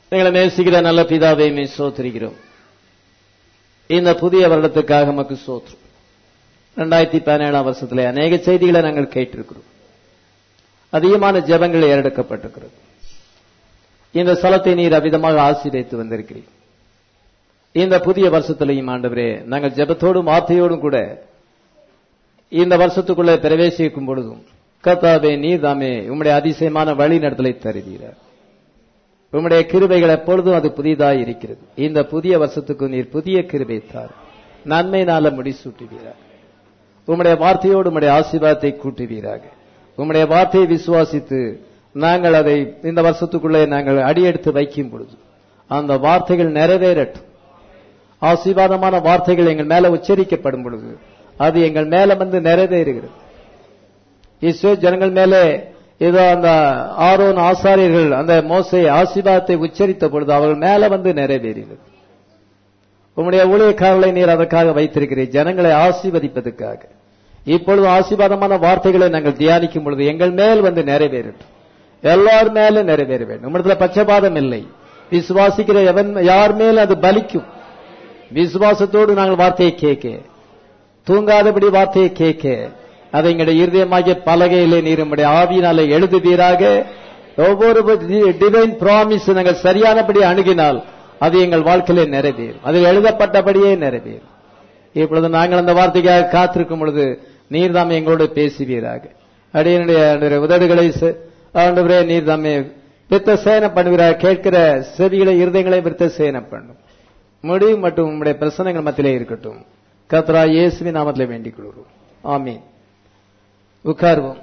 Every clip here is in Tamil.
எங்களை நேசிக்கிற நல்ல பிதாவை மே சோத்திருக்கிறோம் இந்த புதிய வருடத்துக்காக நமக்கு சோத்திரம் ரெண்டாயிரத்தி பதினேழாம் வருஷத்துல அநேக செய்திகளை நாங்கள் கேட்டிருக்கிறோம் அதிகமான ஜெபங்கள் ஏறெடுக்கப்பட்டிருக்கிறது இந்த ஸ்தலத்தை நீர் அவ்விதமாக ஆசீர்வதித்து வந்திருக்கிறீர் இந்த புதிய வருஷத்திலையும் ஆண்டவரே நாங்கள் ஜெபத்தோடும் வார்த்தையோடும் கூட இந்த வருஷத்துக்குள்ளே பிரவேசிக்கும் பொழுதும் கத்தாவே நீர் தாமே உம்முடைய அதிசயமான வழி நடத்தலை தருவீரார் உம்முடைய கிருபைகள் எப்பொழுதும் அது புதிதாய் இருக்கிறது இந்த புதிய வருஷத்துக்கு நீர் புதிய கிருபை தார் நன்மையினால முடிசூட்டுவீராக உம்முடைய வார்த்தையோடு உம்முடைய ஆசீர்வாதத்தை கூட்டுவீராக உம்முடைய வார்த்தையை விசுவாசித்து நாங்கள் அதை இந்த வருஷத்துக்குள்ளே நாங்கள் அடியெடுத்து வைக்கும் பொழுது அந்த வார்த்தைகள் நிறைவேறட்டும் ஆசீர்வாதமான வார்த்தைகள் எங்கள் மேல உச்சரிக்கப்படும் பொழுது அது எங்கள் மேல வந்து நிறைவேறுகிறது இஸ்ரோ ஜனங்கள் மேலே ஏதோ அந்த ஆரோன் ஆசாரியர்கள் அந்த மோசை ஆசீர்வாதத்தை உச்சரித்த பொழுது அவர்கள் மேல வந்து நிறைவேறினது உம்முடைய ஊழியக்காரர்களை நீர் அதற்காக வைத்திருக்கிறீர் ஜனங்களை ஆசீர்வதிப்பதற்காக இப்பொழுது ஆசீர்வாதமான வார்த்தைகளை நாங்கள் தியானிக்கும் பொழுது எங்கள் மேல் வந்து நிறைவேறட்டும் எல்லார் மேலும் நிறைவேற வேண்டும் உம்மிடத்துல பட்சபாதம் இல்லை விசுவாசிக்கிற எவன் யார் மேல் அது பலிக்கும் விசுவாசத்தோடு நாங்கள் வார்த்தையை கேட்க தூங்காதபடி வார்த்தையை கேட்க அதை எங்களுடைய இருதயமாகிய பலகையிலே நீர் உம்முடைய ஆவியினால எழுதுவீராக ஒவ்வொரு டிவைன் ப்ராமிஸ் நாங்கள் சரியானபடி அணுகினால் அது எங்கள் வாழ்க்கையிலே நிறைவேறும் அதில் எழுதப்பட்டபடியே நிறைவேறும் இப்பொழுது நாங்கள் அந்த வார்த்தைக்காக காத்திருக்கும் பொழுது நீர் தாமே எங்களோடு பேசுவீராக அடியனுடைய உதடுகளை ஆண்டவரே நீர் தாமே வித்த சேன பண்ணுகிறார் கேட்கிற செவிகளை இருதயங்களை விருத்த சேன பண்ணும் முடிவு மற்றும் உங்களுடைய பிரசனங்கள் மத்தியிலே இருக்கட்டும் கத்ரா இயேசுவின் நாமத்தில் வேண்டிக் கொள்கிறோம் ஆமீன் உட்காருவோம்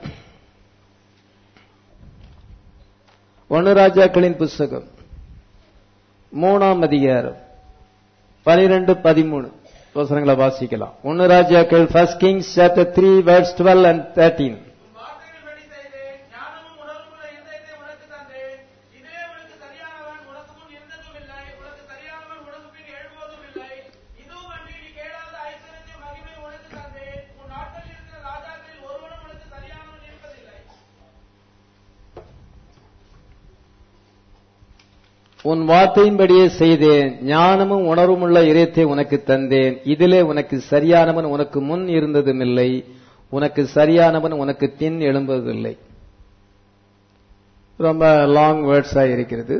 ஒன்னு ராஜாக்களின் புஸ்தகம் மூணாம் அதிகாரம் பனிரெண்டு பதிமூணு வசனங்களை வாசிக்கலாம் ஒன்னு ராஜாக்கள் first Kings chapter three words twelve and thirteen உன் வார்த்தையின்படியே செய்தேன் ஞானமும் உணர்வும் உள்ள இதயத்தை உனக்கு தந்தேன் இதிலே உனக்கு சரியானவன் உனக்கு முன் இருந்ததும் இல்லை உனக்கு சரியானவன் உனக்கு பின் எழும்புவதில்லை ரொம்ப லாங் வேர்ட்ஸா இருக்கிறது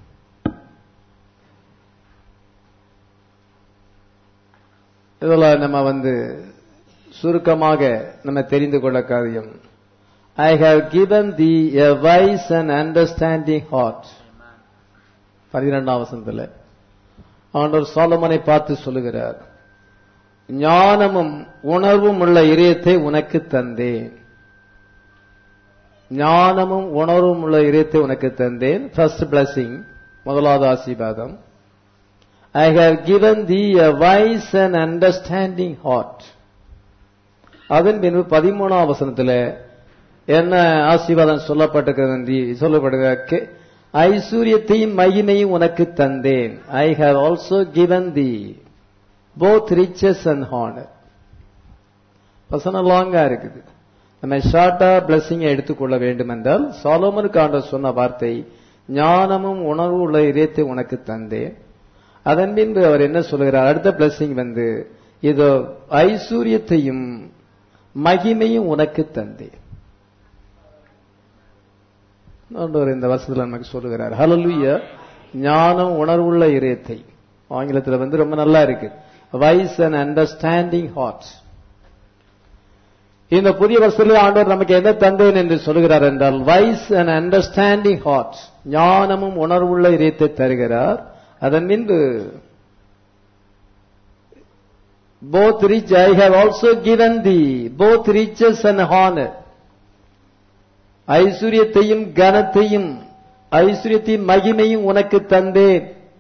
இதெல்லாம் நம்ம வந்து சுருக்கமாக நம்ம தெரிந்து கொள்ள காரியம் I have given the a wise and understanding heart பனிரெண்டாம் வசனத்தில் ஆண்டவர் சோலமனை பார்த்து சொல்லுகிறார் ஞானமும் உணர்வும் உள்ள இதயத்தை உனக்கு தந்தேன் ஞானமும் உணர்வும் உள்ள இதயத்தை உனக்கு தந்தேன் ஃபர்ஸ்ட் பிளஸிங் முதலாவது ஆசீர்வாதம் I have given the a wise and understanding heart அதன் பின்பு பதிமூணாம் வசனத்தில் என்ன ஆசீர்வாதம் சொல்லப்பட்டிருக்கிறது சொல்லப்படுகிற ஐஸ்வர்யத்தையும் மகிமையும் உனக்கு தந்தேன் I have also given the both riches and honour வசனம் லாங்கா இருக்குது நம்ம ஷார்ட்டா பிளஸிங் எடுத்துக்கொள்ள வேண்டும் என்றால் சாலோமனுக்கு ஆண்டர் சொன்ன வார்த்தை ஞானமும் உணர்வு உள்ள இதயத்தை உனக்கு தந்தேன் அதன் பின்பு அவர் என்ன சொல்லுகிறார் அடுத்த பிளஸிங் வந்து இதோ ஐஸ்வர்யத்தையும் மகிமையும் உனக்கு தந்தேன் ஆண்டவர் இந்த வருஷத்துல நமக்கு சொல்லுகிறார் ஹலலுய ஞானம் உணர்வுள்ள இதயத்தை ஆங்கிலத்தில் வந்து ரொம்ப நல்லா இருக்கு வைஸ் அண்ட் அண்டர்ஸ்டாண்டிங் ஹார்ட் இந்த புதிய வருஷத்துல ஆண்டவர் நமக்கு என்ன தந்தேன் என்று சொல்லுகிறார் என்றால் வைஸ் அண்ட் அண்டர்ஸ்டாண்டிங் ஹார்ட் ஞானமும் உணர்வுள்ள இதயத்தை தருகிறார் அதன் பின்பு both rich I have also given the both riches and honour ஐஸ்வர்யத்தையும் கனத்தையும் ஐஸ்வர்யத்தையும் மகிமையும் உனக்கு தந்தேன்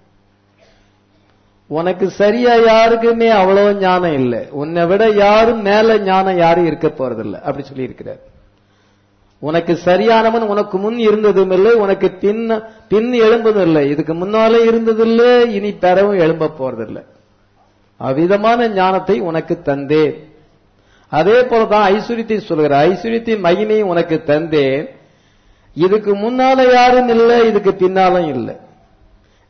உனக்கு சரியா யாருக்குமே அவ்வளவு ஞானம் இல்லை உன்னை விட யாரும் மேல ஞானம் யாரும் இருக்க போறதில்லை அப்படி சொல்லி இருக்கிறார் உனக்கு சரியானவன் உனக்கு முன் இருந்ததும் இல்லை உனக்கு பின் பின் எழும்பதும் இல்லை இதுக்கு முன்னாலே இருந்ததில்லை இனி பெறவும் எழும்ப போறதில்லை அவ்விதமான ஞானத்தை உனக்கு தந்தேன் அதே போலதான் ஐஸ்வர்யத்தை சொல்கிற ஐஸ்வர்யத்தின் மகிமையை உனக்கு தந்தேன் இதுக்கு முன்னால யாரும் இல்லை இதுக்கு பின்னாலும் இல்லை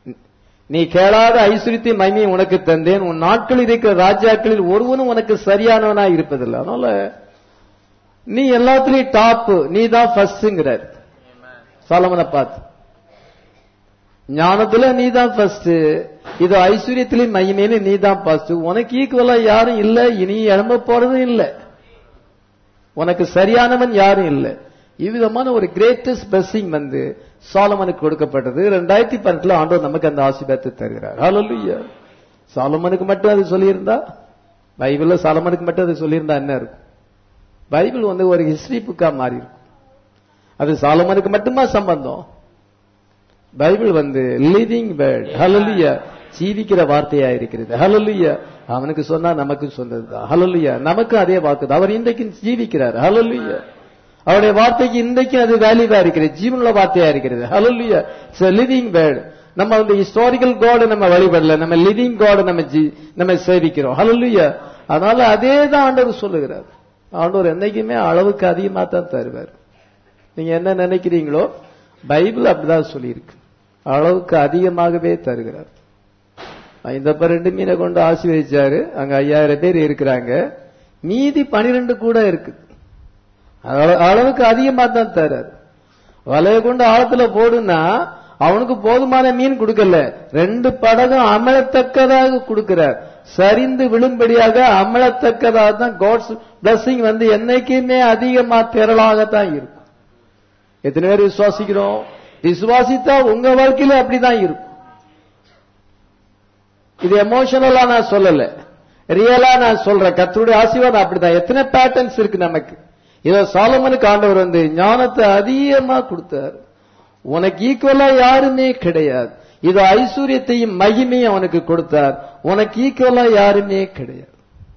நீ கேளாத ஐஸ்வர்யத்தை மகிமையை உனக்கு தந்தேன் உன் நாட்களில் இருக்கிற ராஜாக்களில் ஒருவனும் உனக்கு சரியானவனாய் இருப்பதில்லை அதனால நீ எல்லாத்துலயும் டாப் நீ தான் ஃபர்ஸ்ட்ங்கிறார் சாலமனை பார்த்து ஞானத்துல நீ தான் ஃபர்ஸ்ட் இது ஐஸ்வர்யத்திலையும் மகிமையில நீ தான் ஃபர்ஸ்ட் உனக்கு ஈக்குவலா யாரும் இல்ல இனி எழும்ப போறதும் இல்ல உனக்கு சரியானவன் யாரும் இல்ல இவ்விதமான ஒரு கிரேட்டஸ்ட் பிளஸிங் வந்து சாலமனுக்கு கொடுக்கப்பட்டது ரெண்டாயிரத்தி பன்னெண்டுல ஆண்டவர் நமக்கு அந்த ஆசீர்வாதத்தை தருகிறார் ஹalleluya சாலமனுக்கு மட்டும் அது சொல்லியிருந்தா பைபிள்ல சாலமனுக்கு மட்டும் அது சொல்லியிருந்தா என்ன இருக்கும் பைபிள் வந்து ஒரு ஹிஸ்டரி புக்கா மாறி இருக்கும் அது சாலமனுக்கு மட்டுமா சம்பந்தம் பைபிள் வந்து லிவிங் வேர்ட் ஹalleluya ஜீவிக்கிற வார்த்தையா இருக்கிறது ஹalleluya அவனுக்கு சொன்னா நமக்கு சொன்னதுதான் ஹalleluya நமக்கு அதே வாக்கு அவர் இன்றைக்கு ஜீவிக்கிறார் ஹalleluya அவருடைய வார்த்தைக்கு இன்றைக்கும் அது வேல்யூவா இருக்கிறது ஜீவனுள்ள வார்த்தையா இருக்கிறது ஹalleluya இட்ஸ் லிவிங் வேர்ட் நம்ம வந்து ஹிஸ்டாரிக்கல் காட் நம்ம வழிபடல நம்ம லிவிங் காட் நம்ம ஜீ- நம்ம சேவிக்கிறோம் ஹalleluya அதனால அதே தான் ஆண்டவர் சொல்லுகிறார் ஆண்டவர் என்னைக்குமே அளவுக்கு அதிகமா தான் தருவார் நீங்க என்ன நினைக்கிறீங்களோ பைபிள் அப்படிதான் சொல்லியிருக்கு அளவுக்கு அதிகமாகவே தருகிறார் இந்த ரெண்டு மீனை கொண்டு ஆசீர்வதிச்சாரு அங்க ஐயாயிரம் பேர் இருக்கிறாங்க மீதி பனிரெண்டு கூட இருக்கு அள- அளவுக்கு அதிகமா தான் தராரு வலைய கொண்டு ஆழத்துல போடுனா அவனுக்கு போதுமான மீன் கொடுக்கல ரெண்டு படகும் அமலத்தக்கதாக கொடுக்கிறார் சரிந்து விழும்படியாக அமலத்தக்கதாக தான் காட்ஸ் blessing வந்து என்னைக்குமே அதிகமா திரளாகத்தான் இருக்கும் எத்தனை பேர் விசுவாசிக்கிறோம் விசுவாசித்தா உங்க வாழ்க்கையில அப்படிதான் இருக்கும் இது எமோஷனலா நான் சொல்லல ரியலா நான் சொல்றேன் கர்த்தருடைய ஆசீர்வாதம் அப்படிதான் எத்தனை பேட்டர்ன்ஸ் இருக்கு நமக்கு இதோ சாலமனுக்கு ஆண்டவர் வந்து ஞானத்தை அதிகமா கொடுத்தார் உனக்கு ஈக்குவலா யாருமே கிடையாது இது ஐஸ்வர்யத்தையும் மகிமையும் அவனுக்கு கொடுத்தார் உனக்கு ஈக்குவலா யாருமே கிடையாது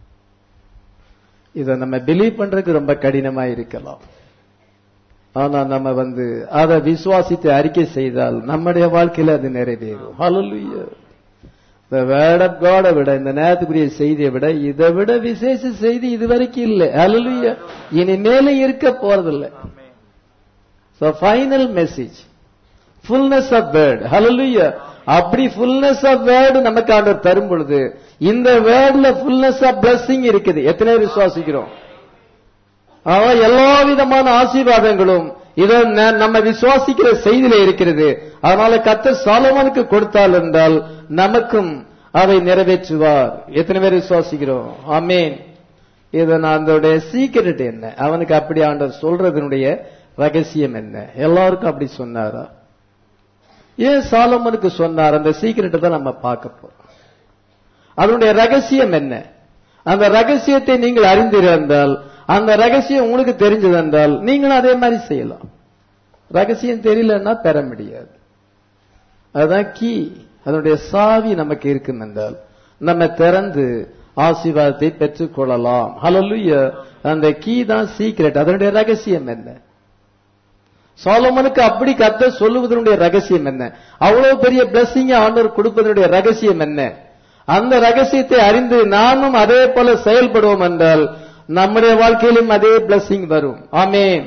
இத நம்ம பிலீவ் பண்றதுக்கு ரொம்ப கடினமா இருக்கலாம் ஆனா நம்ம வந்து அதை விசுவாசித்து அறிக்கை செய்தால் நம்முடைய வாழ்க்கையில அது நிறைவேறும் ஹalleluya இந்த வேர்ட் ஆஃப் காட விட இந்த நேரத்துக்குரிய செய்தியை விட இதை விட விசேஷ செய்தி இதுவரைக்கும் இல்லை ஹalleluya இனிமேல இருக்க போறதில்லை so final message fullness of word hallelujah அப்படி ஃபுல்னஸ் ஆஃப் வேர்ட் நமக்கு ஆண்டவர் தரும் பொழுது இந்த வேர்ட்ல ஃபுல்னஸ் ஆஃப் blessing இருக்குது எத்தனை பேர் விசுவாசிக்கிறோம் அவன் எல்லா விதமான ஆசீர்வாதங்களும் இதை ந- நம்ம விசுவாசிக்கிற செய்தியில இருக்கிறது அதனால கர்த்தர் சாலமோனுக்கு கொடுத்தால் என்றால் நமக்கும் அதை நிறைவேற்றுவார் எத்தனை பேர் விசுவாசிக்கிறோம் ஆமேன் இதன் அதனுடைய சீக்கிரட் என்ன அவனுக்கு அப்படி ஆண்டவர் சொல்றதனுடைய ரகசியம் என்ன எல்லாருக்கும் அப்படி சொன்னாரா ஏன் சாலமனுக்கு சொன்னார் அந்த சீக்கிரட்டை தான் நம்ம பார்க்க போறோம் அதனுடைய ரகசியம் என்ன அந்த ரகசியத்தை நீங்கள் அறிந்திருந்தால் அந்த ரகசியம் உங்களுக்கு தெரிஞ்சதென்றால் நீங்களும் அதே மாதிரி செய்யலாம் ரகசியம் தெரியலன்னா பெற முடியாது அதுதான் கீ அதனுடைய சாவி நமக்கு இருக்கும் என்றால் நம்ம திறந்து ஆசீர்வாதத்தை பெற்றுக் கொள்ளலாம் ஹalleluya அந்த கீ தான் சீக்ரெட் அதனுடைய ரகசியம் என்ன சாலமனுக்கு அப்படி கத்த சொல்லுவதனுடைய ரகசியம் என்ன அவ்வளவு பெரிய பிளஸிங் ஆண்டவர் கொடுப்பதனுடைய ரகசியம் என்ன அந்த ரகசியத்தை அறிந்து நாமும் அதே போல செயல்படுவோம் என்றால் நம்முடைய வாழ்க்கையிலும் அதே பிளஸிங் வரும் ஆமென்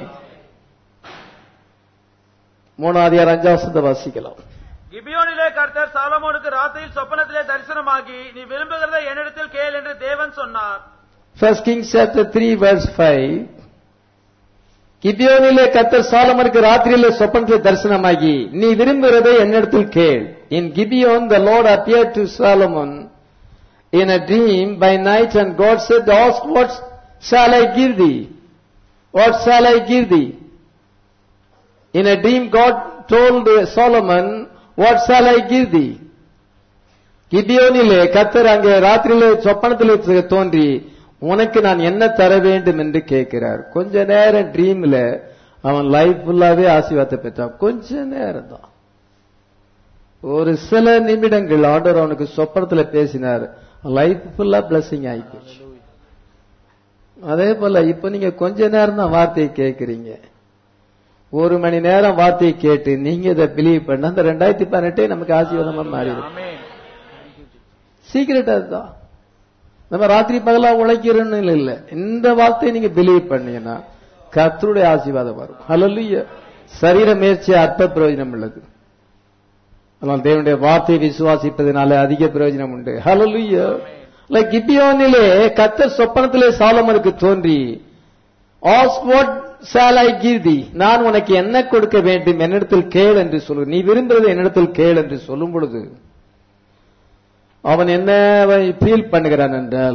மூணாவது அஞ்சாவசத்தை வாசிக்கலாம் கிபியோனிலே கர்த்தர் சாலமோனுக்கு ராத்திரியில் சொப்பனத்திலே தரிசனமாகி நீ விரும்புகிறதை என்னிடத்தில் கேள் என்று தேவன் சொன்னார் First Kings chapter 3 verse 5 கிபியோனிலே கத்தர் சாலமனுக்கு ராத்திரியிலே சொப்பனத்தில் தரிசனமாகி நீ விரும்புகிறதை என்னிடத்தில் கேள் இன் Gibeon the Lord appeared to Solomon in a dream by night and God said ask what shall I give thee what shall I give thee in a dream God told Solomon what shall I give thee கிபியோனிலே கத்தர் அங்கே ராத்திரியிலே சொப்பனத்திலே தோன்றி உனக்கு நான் என்ன தர வேண்டும் என்று கேட்கிறார் கொஞ்ச நேரம் ட்ரீம்ல அவன் லைஃப் ஃபுல்லாவே ஆசீர்வாதத்தை பெற்றான் கொஞ்ச நேரம் தான் ஒரு சில நிமிடங்கள் ஆண்டவர் அவனுக்கு சொப்பனத்துல பேசினார் லைஃப் ஃபுல்லா பிளஸிங் ஆயிப்போச்சு அதே போல இப்ப நீங்க கொஞ்ச நேரம் தான் வார்த்தையை கேட்கறீங்க ஒரு மணி நேரம் வார்த்தையை கேட்டு நீங்க இதை பிலீவ் பண்ண அந்த ரெண்டாயிரத்தி பதினெட்டே நமக்கு ஆசீர்வாதமா மாறிடும் ஆமென் சீக்கிரட் அதுதான் நம்ம ராத்திரி பகலா உழைக்கிறோன்னு இல்ல இந்த வார்த்தையை நீங்க பிலீவ் பண்ணீங்கன்னா கர்த்தருடைய ஆசீர்வாதம் வரும் ஹalleluya சரீர முயற்சி அற்ப பிரயோஜனம் உள்ளது ஆனால் தேவனுடைய வார்த்தையை விசுவாசிப்பதனால அதிக பிரயோஜனம் உண்டு ஹalleluya லைக் கிபியோனிலே கத்தர் சொப்பனத்திலே சாலமனுக்கு தோன்றி ask what shall I give thee நான் உனக்கு என்ன கொடுக்க வேண்டும் என்னிடத்தில் கேள் என்று சொல்லு நீ விரும்புறது என்னிடத்தில் கேள் என்று சொல்லும் பொழுது அவன் என்ன ஃபீல் பண்ணுகிறான் என்றால்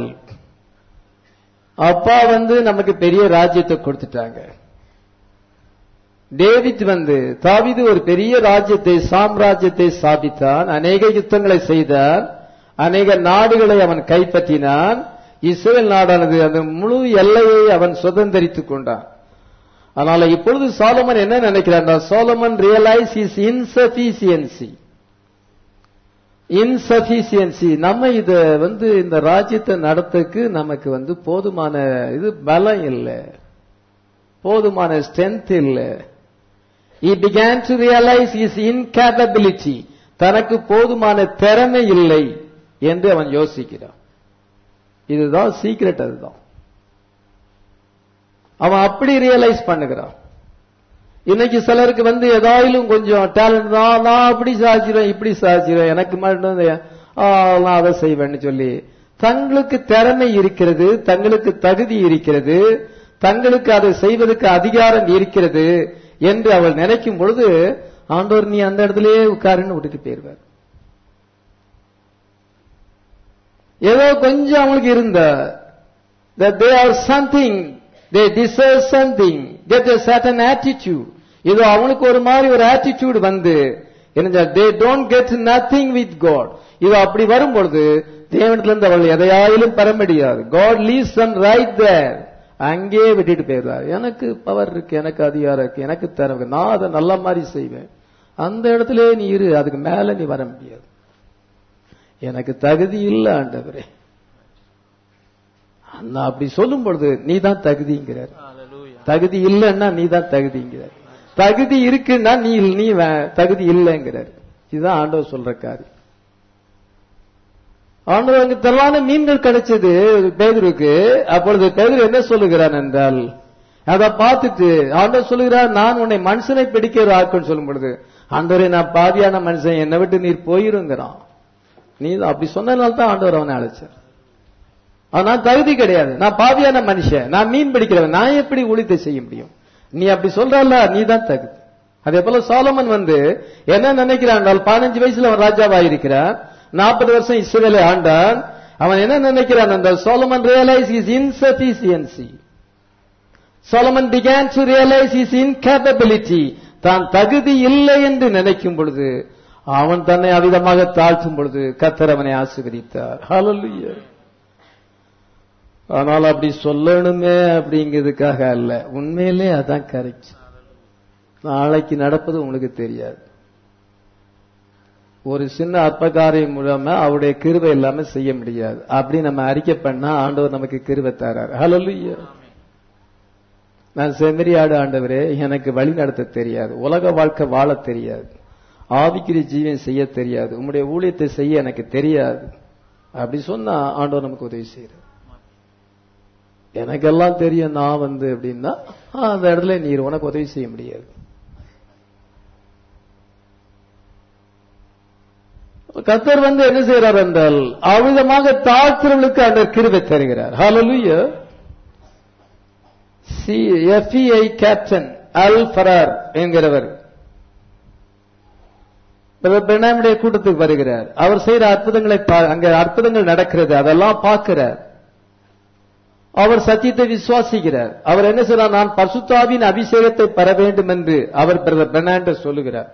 அப்பா வந்து நமக்கு பெரிய ராஜ்யத்தை கொடுத்துட்டாங்க டேவிட் வந்து தாவீது ஒரு பெரிய ராஜ்யத்தை சாம்ராஜ்யத்தை ஸ்தாபித்தான் அநேக யுத்தங்களை செய்தான் அநேக நாடுகளை அவன் கைப்பற்றினான் இஸ்ரேல் நாடானது அந்த முழு எல்லையை அவன் சுதந்திரித்துக் கொண்டான் அதனால இப்பொழுது சோலமன் என்ன நினைக்கிறான் Solomon realise is insufficiency insufficiency நம்ம இத வந்து இந்த ராஜ்யத்தை நடத்துக்கு நமக்கு வந்து போதுமான இது பலம் இல்லை போதுமான ஸ்ட்ரென்த் இல்லை he began to realize his incapability தனக்கு போதுமான திறமை இல்லை என்று அவன் யோசிக்கிறான் இதுதான் சீக்ரெட் அதுதான் அவன் அப்படி ரியலைஸ் பண்ணுகிறான் இன்னைக்கு சிலருக்கு வந்து ஏதாயிலும் கொஞ்சம் டேலண்ட் தான் நான் அப்படி சாதிச்சிருவேன் இப்படி சாதிச்சிருவேன் எனக்கு மட்டும் இந்த- ஆ, நான் அதை செய்வேன்னு சொல்லி தங்களுக்கு திறமை இருக்கிறது தங்களுக்கு தகுதி இருக்கிறது தங்களுக்கு அதை செய்வதற்கு அதிகாரம் இருக்கிறது என்று அவள் நினைக்கும் பொழுது ஆண்டவர் நீ அந்த இடத்திலேயே உட்காருன்னு விட்டுட்டு போயிருவார் ஏதோ கொஞ்சம் அவங்களுக்கு இருந்த that they are something they deserve something get a certain attitude இது அவனுக்கு ஒரு மாதிரி ஒரு attitude வந்து என்ன they don't get nothing with god இது அப்படி வரும் பொழுது தேவனத்திலிருந்து அவள் எதையாயிலும் பெற முடியாது god leaves them right there அங்கேயே விட்டுட்டு போயிடுறார் எனக்கு பவர் இருக்கு எனக்கு அதிகாரம் இருக்கு எனக்கு திறமை இருக்கு. நான் அதை நல்ல மாதிரி செய்வேன் அந்த இடத்துல நீ இரு அதுக்கு மேல நீ வர முடியாது எனக்கு தகுதி இல்லை ஆண்டவரே அண்ணா அப்படி சொல்லும் பொழுது நீ தான் தகுதிங்கிறார் Hallelujah. தகுதி இல்லைன்னா நீ தான் தகுதிங்கிறார் தகுதி இருக்குன்னா நீ நீ வே- தகுதி இல்லைங்கிறார் இதுதான் ஆண்டவர் சொல்ற காரியம் ஆண்டவர் அங்கு திரளான மீன்கள் கிடைச்சது பேதுருக்கு அப்பொழுது பேதுரு என்ன சொல்லுகிறான் என்றால் அதை பார்த்துட்டு ஆண்டவர் சொல்லுகிறார் நான் உன்னை மனுஷனை பிடிக்கிற ஆக்குன்னு சொல்லும் பொழுது ஆண்டவரே நான் பாதியான மனுஷன் என்னை விட்டு நீர் போயிருங்கிறான் நீ அப்படி சொன்னதுனால தான் ஆண்டவர் அவனை அழைச்சார் ஆனா தகுதி கிடையாது நான் பாவியான மனுஷன் நான் மீன் பிடிக்கிறவன் நான் எப்படி ஊழியத்தை செய்ய முடியும் நீ அப்படி சொல்றல்ல நீ தான் தகுதி அதே போல சோலமன் வந்து என்ன நினைக்கிறான் பதினஞ்சு வயசுல அவன் ராஜாவாயிருக்கிறான் நாற்பது வருஷம் இஸ்ரேலை ஆண்டான் அவன் என்ன நினைக்கிறான் அந்த Solomon realise is insufficiency Solomon began to realise is incapability தான் தகுதி இல்லை என்று நினைக்கும் பொழுது அவன் தன்னை அவிதமாக தாழ்த்தும் பொழுது கத்தர் அவனை ஆசீர்வதித்தார் ஹalleluya ஆனால் அப்படி சொல்லணுமே அப்படிங்கிறதுக்காக அல்ல உண்மையிலே அதான் கரெக்ட் நாளைக்கு நடப்பது உங்களுக்கு தெரியாது ஒரு சின்ன அற்பகாரியம் மூலமா அவருடைய கிருபை இல்லாம செய்ய முடியாது அப்படி நம்ம அறிக்கை பண்ணா ஆண்டவர் நமக்கு கிருபை தரார் ஹalleluya நான் செம்மறியாடு ஆண்டவரே எனக்கு வழி நடத்த தெரியாது உலக வாழ்க்கை வாழ தெரியாது ஆவிக்குரிய ஜீவன் செய்ய தெரியாது உம்முடைய ஊழியத்தை செய்ய எனக்கு தெரியாது அப்படி சொன்னா ஆண்டவர் நமக்கு உதவி செய்யறார் எனக்கெல்லாம் தெரியும் நான் வந்து அப்படின்னா ஆ, அந்த இடத்துல நீர் உனக்கு உதவி செய்ய முடியாது கத்தர் வந்து என்ன செய்யறார் என்றால் அவ்விதமாக தாழ்த்துறவர்களுக்கு அந்த கிருபை தருகிறார் hallelujah C F I captain Al Farrar என்கிறவர் பெண்ணாமுடைய கூட்டத்துக்கு வருகிறார் அவர் செய்யற அற்புதங்களை பா- அங்க அற்புதங்கள் நடக்கிறது அதெல்லாம் பார்க்கிறார் அவர் சத்தியத்தை விசுவாசிக்கிறார் அவர் என்ன செய்றார் நான் பசுத்தாவின் அபிஷேகத்தை பெற வேண்டும் என்று அவர் பிரதர் பெர்னாண்டஸ் சொல்லுகிறார்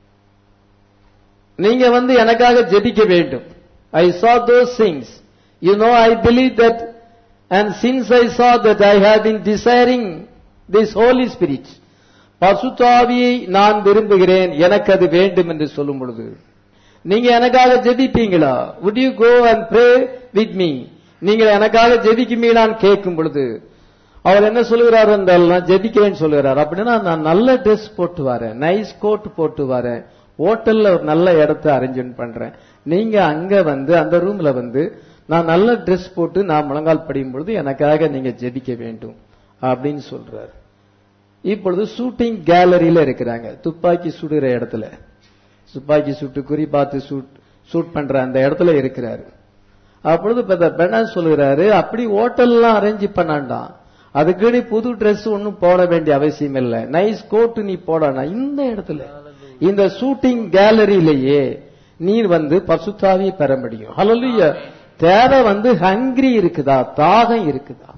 நீங்க வந்து எனக்காக ஜெபிக்க வேண்டும் ஐ saw those things you know i believe that and since i saw that i have been desiring this holy spirit பசுத்தாவியை நான் விரும்புகிறேன் எனக்கு அது வேண்டும் என்று சொல்லும் பொழுது நீங்க எனக்காக ஜெபிப்பீங்களா would you go and pray with me நீங்கள் எனக்காக ஜெபிக்குமீங்களான்னு கேட்கும் பொழுது அவர் என்ன சொல்லுகிறார் என்றால் நான் ஜெபிக்கிறேன்னு சொல்லுகிறார் அப்படின்னா நான் நல்ல ட்ரெஸ் போட்டு வரேன் நைஸ் கோட் போட்டு வரேன் ஹோட்டல்ல ஒரு நல்ல இடத்த அரேஞ்ச்மெண்ட் பண்றேன் நீங்க அங்க வந்து அந்த ரூம்ல வந்து நான் நல்ல ட்ரெஸ் போட்டு நான் முழங்கால் படியும் பொழுது எனக்காக நீங்க ஜெபிக்க வேண்டும் அப்படின்னு சொல்றாரு இப்பொழுது ஷூட்டிங் கேலரியில இருக்கிறாங்க துப்பாக்கி சுடுகிற இடத்துல துப்பாக்கி சுட்டு குறி பார்த்து சூட் ஷூட் பண்ற அந்த இடத்துல இருக்கிறாரு அப்பொழுது இப்ப பெண்ணா சொல்லுகிறாரு அப்படி ஹோட்டல்லாம் அரேஞ்ச் பண்ணாண்டாம் அதுக்கு நீ புது Dress ஒன்னும் போட வேண்டிய அவசியம் இல்ல நைஸ் கோட் நீ போடனா இந்த இடத்துல இந்த ஷூட்டிங் கேலரியிலேயே நீ வந்து பசுத்தாவியை பெற முடியும் ஹalleluya தேவை வந்து ஹங்கிரி இருக்குதா தாகம் இருக்குதா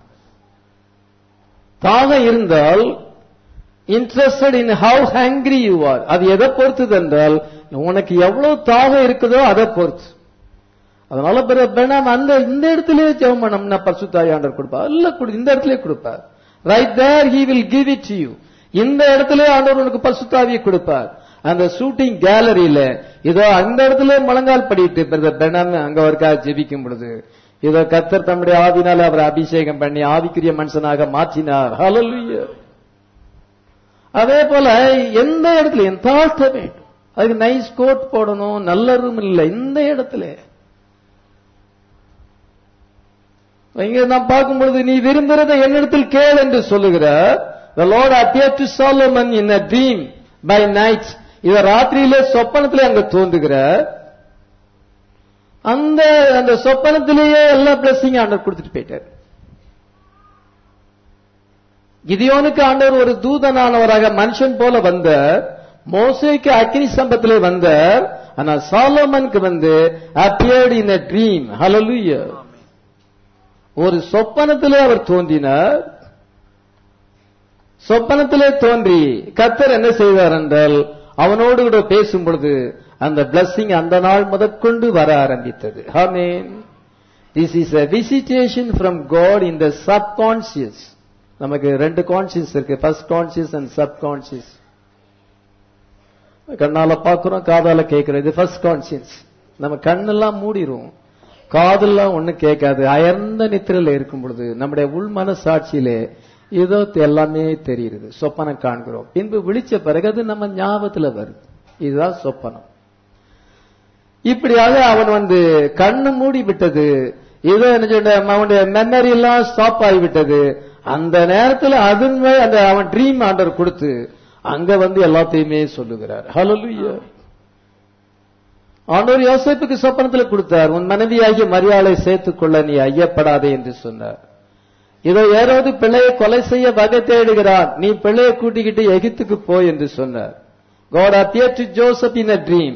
தாகம் இருந்தால் interested in how hungry you are அது எதை பொறுத்தது என்றால் உனக்கு எவ்வளவு தாகம் இருக்குதோ அதை பொறுத்து அதனால பிற வேணாம் அந்த இந்த இடத்திலே ஜெபம் பண்ணோம்னா பரிசுத்தாய் ஆண்டவர் கொடுப்பா இல்ல கொடு இந்த இடத்திலே கொடுப்பார் right there he will give it you இந்த இடத்திலே ஆண்டவர் உனக்கு பரிசுத்தாவியை கொடுப்பார் அந்த ஷூட்டிங் கேலரியில இதோ அந்த இடத்துல முழங்கால் படிட்டு பிரதர் பெனாம் அங்க ஒருக்கா ஜெபிக்கும் பொழுது இதோ கத்தர் தம்முடைய ஆவினால அவரை அபிஷேகம் பண்ணி ஆவிக்குரிய மனுஷனாக மாற்றினார் ஹalleluya அதே போல எந்த இடத்துல என் தாழ்த்த வேண்டும் அதுக்கு நைஸ் கோட் போடணும் நல்ல ரூம் இல்லை இந்த இடத்துல இங்க நான் பார்க்கும் பொழுது நீ விரும்புகிறதை என்னிடத்தில் கேள் என்று சொல்லுகிறார் the lord appeared to solomon in a dream by night இத ராத்திரியிலே சொப்பனத்திலே அங்க தோன்றுகிறார் அந்த அந்த சொப்பனத்திலேயே எல்லா பிளஸிங் ஆண்டவர் கொடுத்துட்டு போயிட்டார் கிதியோனுக்கு ஆண்டவர் ஒரு தூதனானவராக மனுஷன் போல வந்தார் மோசேக்கு அக்னி சம்பத்திலே வந்தார் ஆனா சாலோமனுக்கு வந்து appeared in a dream hallelujah ஒரு சொப்பனத்திலே அவர் தோன்றினார் சொப்பனத்திலே தோன்றி கத்தர் என்ன செய்தார் என்றால் அவனோடு கூட பேசும் பொழுது அந்த பிளஸ்ஸிங் அந்த நாள் முதற்கொண்டு வர ஆரம்பித்தது amen this is a visitation from God in the subconscious நமக்கு ரெண்டு கான்சியஸ் இருக்கு first conscious and subconscious கண்ணால பாக்குறோம் காதால கேட்கிறோம் இது ஃபர்ஸ்ட் கான்சியஸ் நம்ம கண்ணெல்லாம் மூடிரும் காதெல்லாம் ஒண்ணு கேட்காது அயர்ந்த நித்திரையில இருக்கும் பொழுது நம்முடைய உள் மனசாட்சியிலே ஏதோ எல்லாமே தெரியுது சொப்பனம் காண்கிறோம் பின்பு விழிச்ச பிறகு அது நம்ம ஞாபகத்துல வருது இதுதான் சொப்பனம் இப்படியாக அவன் வந்து கண்ணு மூடி விட்டது ஏதோ என்ன சொல்ற அவனுடைய மெமரி எல்லாம் ஸ்டாப் ஆகிவிட்டது அந்த நேரத்துல அதன் மேல் அந்த அவன் ட்ரீம் ஆர்டர் கொடுத்து அங்க வந்து எல்லாத்தையுமே சொல்லுகிறார் ஹalleluya ஆண்டவர் யோசேப்புக்கு சொப்பனத்தில் கொடுத்தார் உன் மனைவியாகிய மரியாதை சேர்த்துக் கொள்ள நீ ஐயப்படாதே என்று சொன்னார் இதோ ஏதாவது பிள்ளையை கொலை செய்ய வகை தேடுகிறான் நீ பிள்ளையை கூட்டிக்கிட்டு எகிப்துக்கு போய் என்று சொன்னார் God appeared to Joseph in a dream.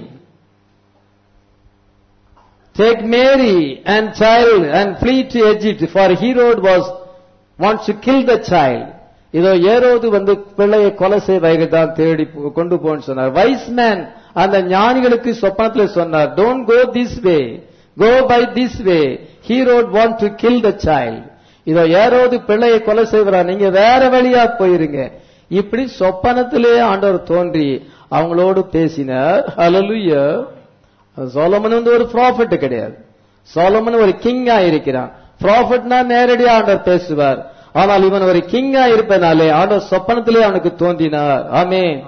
Take Mary and child and flee to Egypt, for Herod was wants to kill the child. இதோ ஏரோது வந்து பிள்ளையை கொலை செய்ய தான் தேடி போ- கொண்டு போன்னு சொன்னார் வைஸ் மேன் அந்த ஞானிகளுக்கு சொப்பனத்துல சொன்னார் don't go this way go by this way Herod want to kill the child இதோ ஏரோது பிள்ளையை கொலை செய்வரா நீங்க வேற வழியா போயிருங்க இப்படி சொப்பனத்திலே ஆண்டவர் தோன்றி அவங்களோடு பேசினார் ஹalleluya சோலமன் வந்து ஒரு ப்ராஃபிட் கிடையாது சோலமன் ஒரு கிங்கா இருக்கிறான் ப்ராஃபிட்னா நேரடியா ஆண்டவர் பேசுவார் ஆனால் இவன் ஒரு கிங்கா இருப்பதனாலே ஆண்டவர் சொப்பனத்திலே அவனுக்கு தோன்றினார் ஆமென்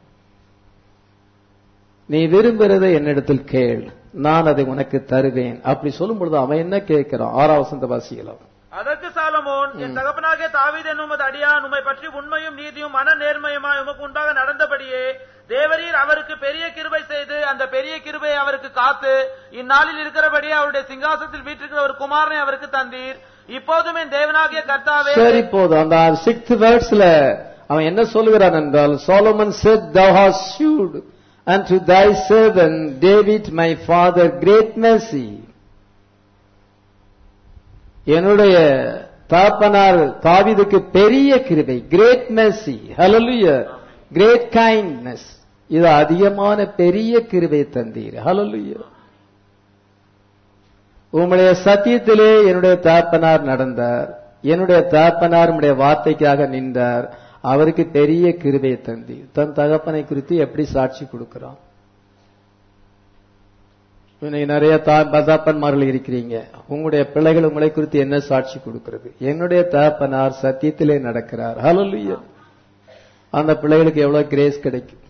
நீ விரும்புகிறதை என்னிடத்தில் கேள் நான் அதை உனக்கு தருவேன் அப்படி சொல்லும் பொழுது அவன் என்ன கேட்கிறான் ஆறாவது வசந்த வாசிக்கலாம் அதற்கு சாலமோன் என் தகப்பனாகிய தாவீது என்னும் உமது அடியான் உம்மை பற்றி உண்மையும் நீதியும் மன நேர்மையுமாய் உமக்கு உண்டாக நடந்தபடியே தேவரீர் அவருக்கு பெரிய கிருபை செய்து அந்த பெரிய கிருபையை அவருக்கு காத்து இந்நாளில் இருக்கிறபடியே அவருடைய சிங்காசனத்தில் வீற்றிருக்கிற ஒரு குமாரனை அவருக்கு தந்தீர் இப்போதும் என் தேவனாகிய கர்த்தாவே சரி போதும் அந்த சிக்ஸ்த் வேர்ட்ஸ்ல அவன் என்ன சொல்லுகிறான் என்றால் Solomon said thou hast shewed unto thy servant David my father great mercy என்னுடைய தாப்பனார் தாவீதுக்கு பெரிய கிருபை great mercy hallelujah great kindness இது அதிகமான பெரிய கிருபை தந்தீர் hallelujah உம்முடைய சத்தியத்திலே என்னுடைய தாப்பனார் நடந்தார் என்னுடைய தாப்பனார் உம்முடைய வார்த்தைக்காக நின்றார் அவருக்கு பெரிய கிருபை தந்தி தன் தகப்பனை குறித்து எப்படி சாட்சி கொடுக்கிறான் இன்னைக்கு நிறைய தா- தகப்பன்மார்கள் இருக்கிறீங்க உங்களுடைய பிள்ளைகள் உங்களை குறித்து என்ன சாட்சி கொடுக்கிறது என்னுடைய தகப்பனார் சத்தியத்திலே நடக்கிறார் ஹalleluya அந்த பிள்ளைகளுக்கு எவ்வளவு கிரேஸ் கிடைக்கும்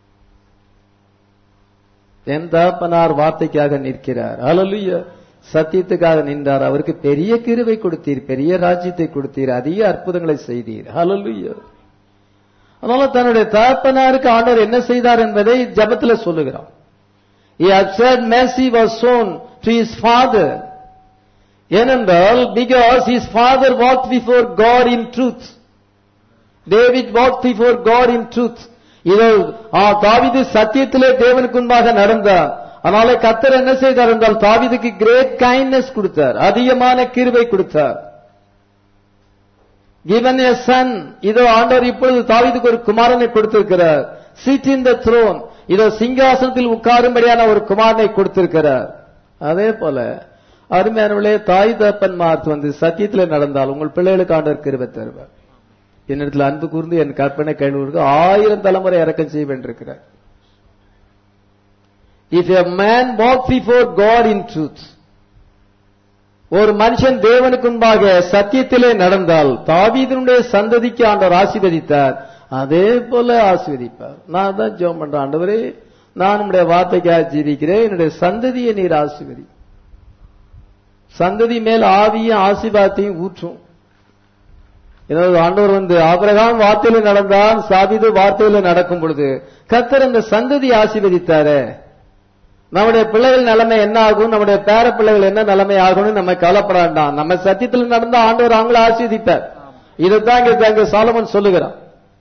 என் தகப்பனார் வார்த்தைக்காக நிற்கிறார் ஹalleluya சத்தியத்துக்காக நின்றார் அவருக்கு பெரிய கிருவை கொடுத்தீர் பெரிய ராஜ்யத்தை கொடுத்தீர் அதிக அற்புதங்களை செய்தீர் ஹalleluya அதனால தன்னுடைய தகப்பனாருக்கு ஆண்டவர் என்ன செய்தார் என்பதை ஜெபத்துல சொல்லுகிறான் he had said mercy was shown to his father ஏனென்றால் because his father walked before God in truth David walked before God in truth இதோ ஆ, தாவீது சத்தியத்திலே தேவனுக்கு முன்பாக நடந்தார் அதனால கத்தர் என்ன செய்தார் என்றால் தாவீதுக்கு கிரேட் கைண்ட்னஸ் கொடுத்தார் அதிகமான கிருபை கொடுத்தார் given a son இதோ ஆண்டவர் இப்பொழுது தாவீதுக்கு ஒரு குமாரனை கொடுத்திருக்கிறார் sit in the throne இதோ சிங்காசனத்தில் உட்காரும்படியான ஒரு குமாரனை கொடுத்திருக்கிறார் அதே போல அருமையானவர்களே தாய் தப்பன்மார்த்து வந்து சத்தியத்தில் நடந்தால் உங்கள் பிள்ளைகளுக்கு ஆண்டவர் கிருபை தருவார் என்னிடத்தில் அன்பு கூர்ந்து என் கற்பனை கைநூறுக்கு ஆயிரம் தலைமுறை இறக்கம் செய்ய வேண்டியிருக்கிறார் if a man walk before God in truth ஒரு மனுஷன் தேவனுக்கு முன்பாக சத்தியத்திலே நடந்தால் தாவீதனுடைய சந்ததிக்கு ஆண்டவர் ஆசீர்வதித்தார் அதே போல ஆசீர்வதிப்பார் நான் தான் ஜெபம் பண்றேன் ஆண்டவரே நான் உம்முடைய வார்த்தைக்காக ஜீவிக்கிறேன் என்னுடைய சந்ததியை நீர் ஆசீர்வதி சந்ததி மேல் ஆவியும் ஆசீர்வாதத்தையும் ஊற்றும் ஏதாவது ஆண்டவர் வந்து ஆபிரகாம் வார்த்தையில நடந்தான் சாபிது வார்த்தையில நடக்கும் பொழுது கத்தர் அந்த சந்ததி ஆசீர்வதித்தாரே நம்முடைய பிள்ளைகள் நிலைமை என்ன ஆகும் நம்முடைய பேர பிள்ளைகள் என்ன நிலைமை ஆகும்னு நம்ம கவலைப்பட வேண்டாம் நம்ம சத்தியத்தில் நடந்தா ஆண்டவர் அவங்கள ஆசீர்வதிப்பார் இதைத்தான் இங்க அங்க சாலமன் சொல்லுகிறான்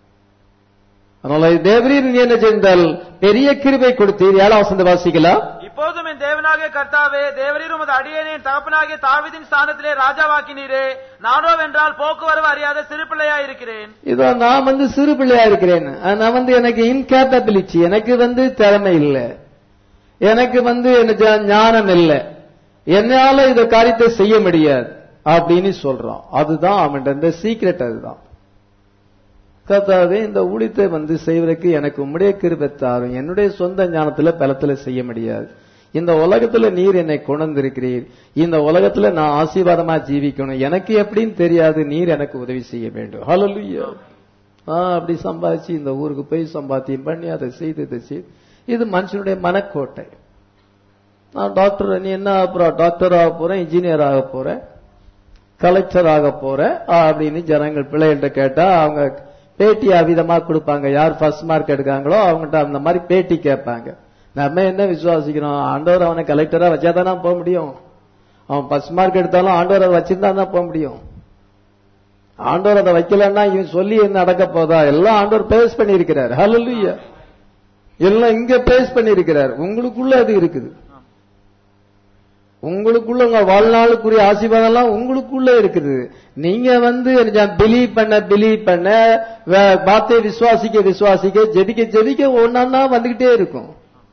அதனால தேவரீர் நீ என்ன செய்தால் பெரிய கிருபை கொடுத்தீர் ஏழாம் வசந்த வாசிக்கலாம் இப்போதும் என் தேவனாகிய கர்த்தாவே தேவரீர் உமது அடியேனின் தகப்பனாகிய தாவீதின் ஸ்தானத்திலே ராஜாவாக்கினீரே நானோ வென்றால் போக்குவரவு அறியாத சிறு பிள்ளையா இருக்கிறேன் இதோ நான் வந்து சிறு பிள்ளையா இருக்கிறேன் நான் வந்து எனக்கு இன்கேப்பபிலிட்டி எனக்கு வந்து திறமை இல்லை எனக்கு வந்து எனக்கு ஞானம் இல்லை என்னால இந்த காரியத்தை செய்ய முடியாது அப்படின்னு சொல்றான் அதுதான் அவன் இந்த சீக்ரெட் அதுதான் கர்த்தாவே இந்த ஊழியத்தை வந்து செய்வதற்கு எனக்கு உம்முடைய கிருபை தாரும் என்னுடைய சொந்த ஞானத்துல பலத்துல செய்ய முடியாது இந்த உலகத்துல நீர் என்னை கொண்டிருக்கிறீர் இந்த உலகத்துல நான் ஆசீர்வாதமா ஜீவிக்கணும் எனக்கு எப்படின்னு தெரியாது நீர் எனக்கு உதவி செய்ய வேண்டும் ஹalleluya ஆ அப்படி சம்பாதிச்சு இந்த ஊருக்கு போய் சம்பாத்தியம் பண்ணி அதை செய்து இதை செய்து இது மனுஷனுடைய மனக்கோட்டை நான் டாக்டர் நீ என்ன ஆக போற டாக்டர் ஆக போறேன் இன்ஜினியர் ஆக போறேன் கலெக்டர் ஆக போறேன் ஆ, அப்படின்னு ஜனங்கள் பிள்ளைகள்ட்ட கேட்டா அவங்க பேட்டி அவிதமா கொடுப்பாங்க யார் ஃபர்ஸ்ட் மார்க் எடுக்காங்களோ அவங்ககிட்ட அந்த மாதிரி பேட்டி கேட்பாங்க நம்ம என்ன விசுவாசிக்கிறோம் ஆண்டவர் அவனை கலெக்டரா வச்சாதானே போக முடியும் அவன் ஃபர்ஸ்ட் மார்க் எடுத்தாலும் ஆண்டவர் அதை வச்சிருந்தா தான் போக முடியும் ஆண்டவர் அதை வைக்கலன்னா இவன் சொல்லி என்ன நடக்க போதா எல்லாம் ஆண்டவர் பேஸ் பண்ணியிருக்கிறார் ஹalleluya எல்லாம் இங்க பேஸ் பண்ணியிருக்கிறார் உங்களுக்குள்ள அது இருக்குது உங்களுக்குள்ள உங்க வாழ்நாளுக்குரிய ஆசீர்வாதம் எல்லாம் உங்களுக்குள்ள இருக்குது நீங்க வந்து பிலீவ் பண்ண பிலீவ் பண்ண வே- வார்த்தையை விசுவாசிக்க விசுவாசிக்க ஜெபிக்க ஜெபிக்க ஒன்னா வந்துகிட்டே இருக்கும்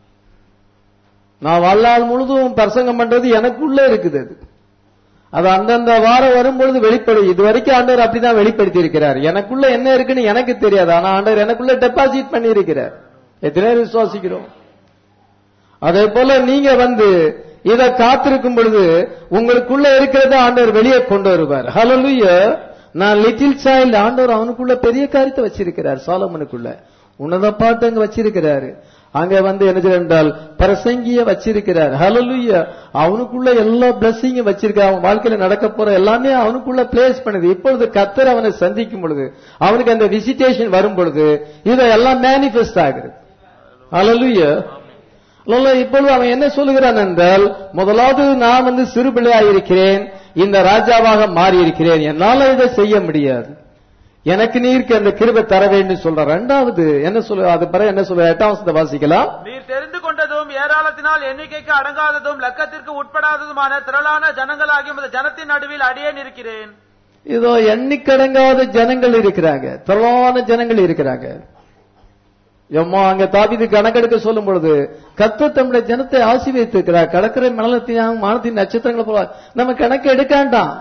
நான் வாழ்நாள் முழுதும் பிரசங்கம் பண்றது எனக்குள்ள இருக்குது அது அது அந்தந்த வாரம் வரும்பொழுது வெளிப்படு இது வரைக்கும் ஆண்டவர் அப்படிதான் வெளிப்படுத்தி இருக்கிறார் எனக்குள்ள என்ன இருக்குன்னு எனக்கு தெரியாது ஆனா ஆண்டவர் எனக்குள்ள டெபாசிட் பண்ணி இருக்கிறார் எத்தனை பேர் விசுவாசிக்கிறோம் அதே போல நீங்க வந்து இத காத்திருக்கும் பொழுது உங்களுக்குள்ள இருக்கிறத ஆண்டவர் வெளியே கொண்டு வருவார் ஹalleluya நான் லிட்டில் சைல்டு ஆண்டவர் அவனுக்குள்ள பெரிய காரியத்தை வச்சிருக்கிறார் சாலமனுக்குள்ள உன்னத பாட்டு அங்க வச்சிருக்கிறாரு அங்க வந்து என்ன செய்ய என்றால் பிரசங்கிய வச்சிருக்கிறார் ஹalleluya அவனுக்குள்ள எல்லா பிளஸிங்கும் வச்சிருக்கார் அவன் வாழ்க்கையில நடக்க போற எல்லாமே அவனுக்குள்ள பிளேஸ் பண்ணுது இப்பொழுது கத்தர் அவனை சந்திக்கும் பொழுது அவனுக்கு அந்த விசிட்டேஷன் வரும் பொழுது இதெல்லாம் மேனிஃபெஸ்ட் ஆகுது ஹalleluya அல்ல, இப்பொழுது அவன் என்ன சொல்லுகிறான் என்றால் முதலாவது நான் வந்து சிறு பிள்ளையாக இருக்கிறேன் இந்த ராஜாவாக மாறி இருக்கிறேன் என்னால இதை செய்ய முடியாது எனக்கு நீருக்கு அந்த கிருபை தர வேண்டும் சொல்ற ரெண்டாவது என்ன சொல்ல அது பிறகு என்ன சொல்ல எட்டாம் வசனத்தை வாசிக்கலாம் நீர் தெரிந்து கொண்டதும் ஏராளத்தினால் எண்ணிக்கைக்கு அடங்காததும் லக்கத்திற்கு உட்படாததுமான திரளான ஜனங்களாகிய உமது ஜனத்தின் நடுவில் அடியேன் இருக்கிறேன் இதோ எண்ணிக்கடங்காத ஜனங்கள் இருக்கிறாங்க திரளான ஜனங்கள் இருக்கிறாங்க எம்மா அங்க தாபிது கணக்கெடுக்க சொல்லும் பொழுது கர்த்தர் தம்முடைய ஜனத்தை ஆசீர்வதித்திருக்கிறார் கடற்கரை மணலத்தையும் மானத்தின் நட்சத்திரங்களை போல நம்ம கணக்கு எடுக்காண்டாம்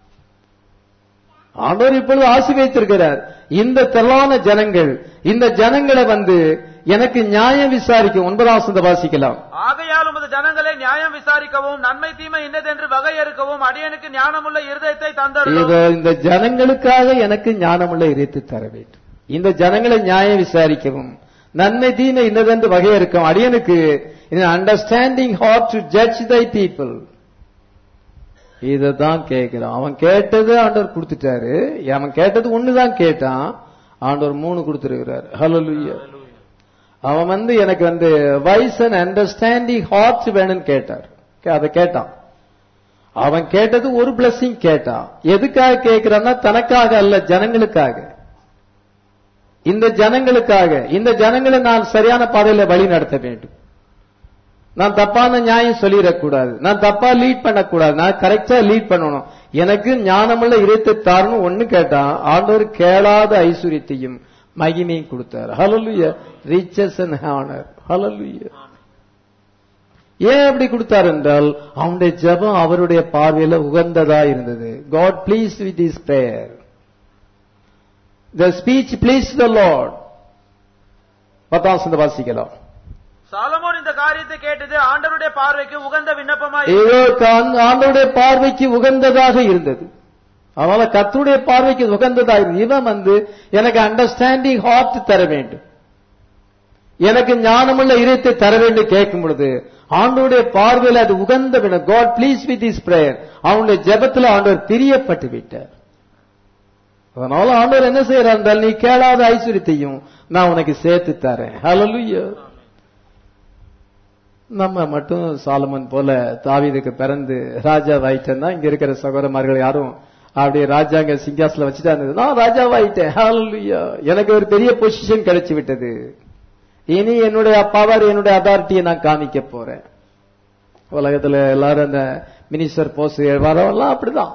ஆண்டவர் இப்பொழுது ஆசீர்வதித்திருக்கிறார் இந்த திரளான ஜனங்கள் இந்த ஜனங்களை வந்து எனக்கு நியாயம் விசாரிக்கும் ஒன்பதாம் வசனத்தை வாசிக்கலாம் ஆகையால் உமது ஜனங்களை நியாயம் விசாரிக்கவும் நன்மை தீமை இன்னதென்று வகையறுக்கவும் அடியனுக்கு ஞானமுள்ள இருதயத்தை தந்தருளும் இதோ இந்த ஜனங்களுக்காக எனக்கு ஞானமுள்ள இறைத்து தர வேண்டும் இந்த ஜனங்களை நியாயம் விசாரிக்கவும் நன்மை தீமை இன்னதென்று வகையறுக்கும் அடியனுக்கு understanding heart to judge thy people இததான் கேட்கிறான் அவன் கேட்டது ஆண்டவர் கொடுத்துட்டாரு அவன் கேட்டது ஒண்ணுதான் கேட்டான் ஆண்டவர் மூணு கொடுத்திருக்கிறார் ஹalleluya அவன் வந்து எனக்கு வந்து வைஸ் அண்ட் அண்டர்ஸ்டாண்டிங் ஹார்ட் வேணும்னு கேட்டார் கே- அதை கேட்டான் அவன் கேட்டது ஒரு blessing கேட்டான் எதுக்காக கேட்கிறான்னா தனக்காக அல்ல ஜனங்களுக்காக இந்த ஜனங்களுக்காக இந்த ஜனங்களை நான் சரியான பாதையில வழி நடத்த வேண்டும் நான் தப்பான நியாயம் சொல்லிடக்கூடாது நான் தப்பா லீட் பண்ணக்கூடாது நான் கரெக்டா லீட் பண்ணணும் எனக்கு ஞானமுள்ள இறைத்தை தாருன்னு ஒண்ணு கேட்டான் ஆண்டவர் கேளாத ஐஸ்வர்யத்தையும் மகிமையும் கொடுத்தார் ஹalleluya riches and honor hallelujah ஏன் அப்படி கொடுத்தார் என்றால் அவனுடைய ஜெபம் அவருடைய பார்வையில உகந்ததா இருந்தது God pleased with his prayer the speech pleased the Lord பத்தாம் வசனத்தை வாசிக்கலாம் சாலமோன் இந்த காரியத்தை கேட்டது ஆண்டவருடைய பார்வைக்கு உகந்த விண்ணப்பமாய் ஏதோ காண்- ஆண்டவருடைய பார்வைக்கு உகந்ததாக இருந்தது அதனால கர்த்தருடைய பார்வைக்கு உகந்ததாக இருந்தது இவன் வந்து எனக்கு அண்டர்ஸ்டாண்டிங் ஹார்ட் தர வேண்டும் எனக்கு ஞானமுள்ள இதயத்தை தர வேண்டும் கேட்கும் பொழுது ஆண்டவருடைய பார்வையில் அது உகந்த when God please with his prayer அவனுடைய ஜெபத்துல ஆண்டவர் பிரியப்பட்டு விட்டார் அதனால ஆண்டவர் என்ன செய்யறார் என்றால் நீ கேளாத ஐஸ்வர்யத்தையும் நான் உனக்கு சேர்த்து தரேன் ஹalleluya நம்ம மட்டும் சாலமன் போல தாவீதுக்கு பிறந்து ராஜாவாயிட்டேன்னா இங்க இருக்கிற சகோதரமார்கள் யாரும் அப்படியே ராஜாங்க சிங்காசல வச்சுட்டா இருந்தது நான் ராஜாவாயிட்டேன் ஹalleluya எனக்கு ஒரு பெரிய பொசிஷன் கிடைச்சு விட்டது இனி என்னுடைய பவர் என்னுடைய அதாரிட்டியை நான் காமிக்க போறேன் உலகத்துல எல்லாரும் அந்த மினிஸ்டர் போஸ்ட் வரவெல்லாம் அப்படிதான்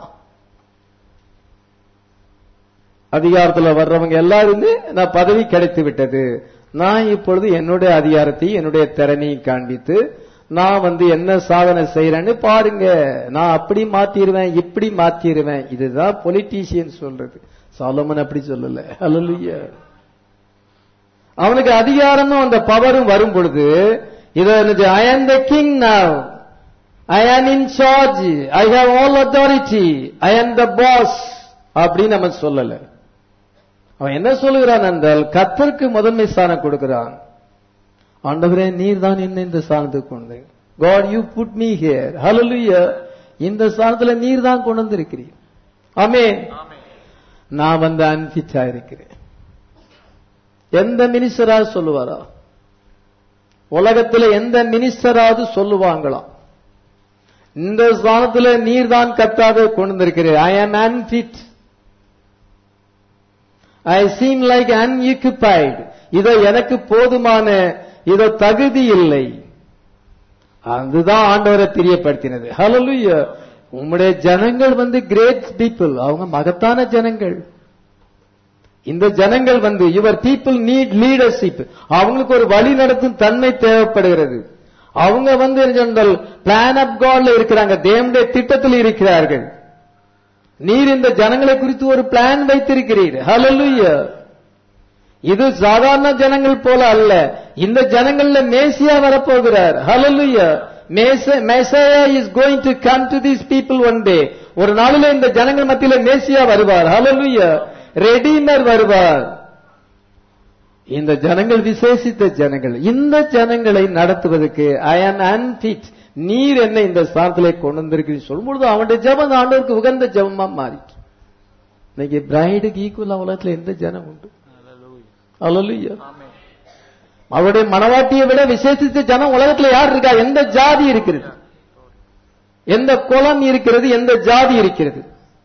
அதிகாரத்துல வர்றவங்க எல்லாருமே நான் பதவி கிடைத்து விட்டது நான் இப்பொழுது என்னுடைய அதிகாரத்தை என்னுடைய திறமையை காண்பித்து நான் வந்து என்ன சாதனை செய்யறேன்னு பாருங்க நான் அப்படி மாத்திருவேன் இப்படி மாத்திருவேன் இதுதான் பொலிட்டீஷியன் சொல்றது சாலமன் அப்படி சொல்லல ஹalleluya அவனுக்கு அதிகாரமும் அந்த பவரும் வரும் பொழுது இதை ஐ am the king now I am in charge I have all authority I am the pass அப்படின்னு நம்ம சொல்லல அவன் என்ன சொல்லுகிறான் என்றால் கத்தருக்கு முதன்மை ஸ்தானம் கொடுக்கிறான் ஆண்டவரே நீர் தான் என்ன இந்த ஸ்தானத்துக்கு கொண்டு God you put me here hallelujah இந்த ஸ்தானத்துல நீர் தான் கொண்டு வந்திருக்கிறீர் ஆமென் நான் வந்து அன்பிட்டா இருக்கிறேன் எந்த மினிஸ்டராவது சொல்லுவாரா உலகத்துல எந்த மினிஸ்டராவது சொல்லுவாங்களாம் இந்த ஸ்தானத்துல நீர் தான் கத்தாத கொண்டு வந்திருக்கிறீர் I am unfit I seem like unequipped இதோ எனக்கு போதுமான இதோ தகுதி இல்லை அதுதான் ஆண்டவரை பிரியப்படுத்தினது ஹalleluya உம்முடைய ஜனங்கள் வந்து கிரேட் பீப்புள் அவங்க மகத்தான ஜனங்கள் இந்த ஜனங்கள் வந்து யுவர் பீப்புள் நீட் லீடர்ஷிப் அவங்களுக்கு ஒரு வழி நடத்தும் தன்மை தேவைப்படுகிறது அவங்க வந்து ஜெனரல் பிளான் ஆஃப் காட்ல இருக்கிறாங்க தேவனுடைய திட்டத்தில் இருக்கிறார்கள் நீர் இந்த ஜனங்களை குறித்து ஒரு பிளான் வைத்திருக்கிறீர் ஹalleluya இது சாதாரண ஜனங்கள் போல அல்ல இந்த ஜனங்கள்ல மேசியா வரப்போகிறார் hallelujah Messiah is going to come to these people one day ஒரு நாளில இந்த ஜனங்கள் மத்தியில மேசியா வருவார் ஹalleluya ரெடீமர் வருவார் இந்த ஜனங்கள் விசேஷித்த ஜனங்கள் இந்த ஜனங்களை நடத்துவதற்கு ஐ ஆம் அன்பிட் நீர் என்ன இந்த ஸ்தானத்திலே கொண்டு வந்திருக்கிறீங்க சொல்லும்பொழுது அவனுடைய ஜெபம் அந்த ஆண்டவருக்கு உகந்த ஜெபமா மாறிட்டு இன்னைக்கு பிரைடுக்கு ஈக்குவலா உலகத்துல எந்த ஜனம் உண்டு அல்லலுயா அவருடைய மனவாட்டியை விட விசேஷித்த ஜனம் உலகத்துல யார் இருக்கா எந்த ஜாதி இருக்கிறது எந்த குலம் இருக்கிறது எந்த ஜாதி இருக்கிறது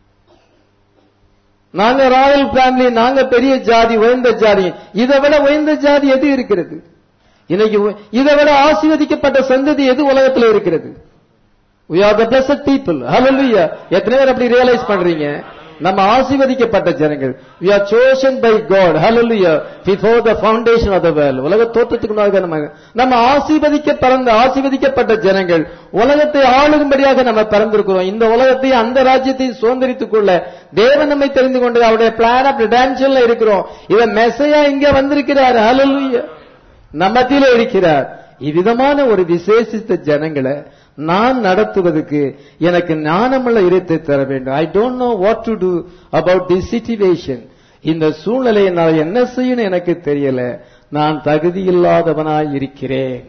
நாங்க ராயல் ஃபேமிலி நாங்க பெரிய ஜாதி உயர்ந்த ஜாதி இதை விட உயர்ந்த ஜாதி எது இருக்கிறது இன்னைக்கு உ- இதை விட ஆசீர்வதிக்கப்பட்ட சந்ததி எது உலகத்துல இருக்கிறது we are the blessed people hallelujah எத்தனை பேர் அப்படி ரியலைஸ் பண்றீங்க நம்ம ஆசீர்வதிக்கப்பட்ட ஜனங்கள் we are chosen by god hallelujah before the foundation of the world உலக தோற்றத்துக்கு முன்னாக நம்ம நம்ம ஆசீர்வதிக்க பிறந்த ஆசீர்வதிக்கப்பட்ட ஜனங்கள் உலகத்தை ஆளுகும்படியாக நம்ம பிறந்திருக்கிறோம் இந்த உலகத்தை அந்த ராஜ்யத்தையும் சுதந்திரித்துக் கொள்ள தேவன் நம்மை தெரிந்து கொண்டு அவருடைய பிளான் ஆஃப் ரிடான்ஷன்ல இருக்கிறோம் இத மெசையா இங்க வந்திருக்கிறார் hallelujah நம்மத்திலே இருக்கிறார் இவ்விதமான ஒரு விசேஷித்த ஜனங்களை நான் நடத்துவதற்கு எனக்கு ஞானமுள்ள இடத்தை தர வேண்டும் I don't know what to do about the situation இந்த சூழ்நிலையை நான் என்ன செய்யணும் எனக்கு தெரியல நான் தகுதியில்லாதவனாய் இருக்கிறேன்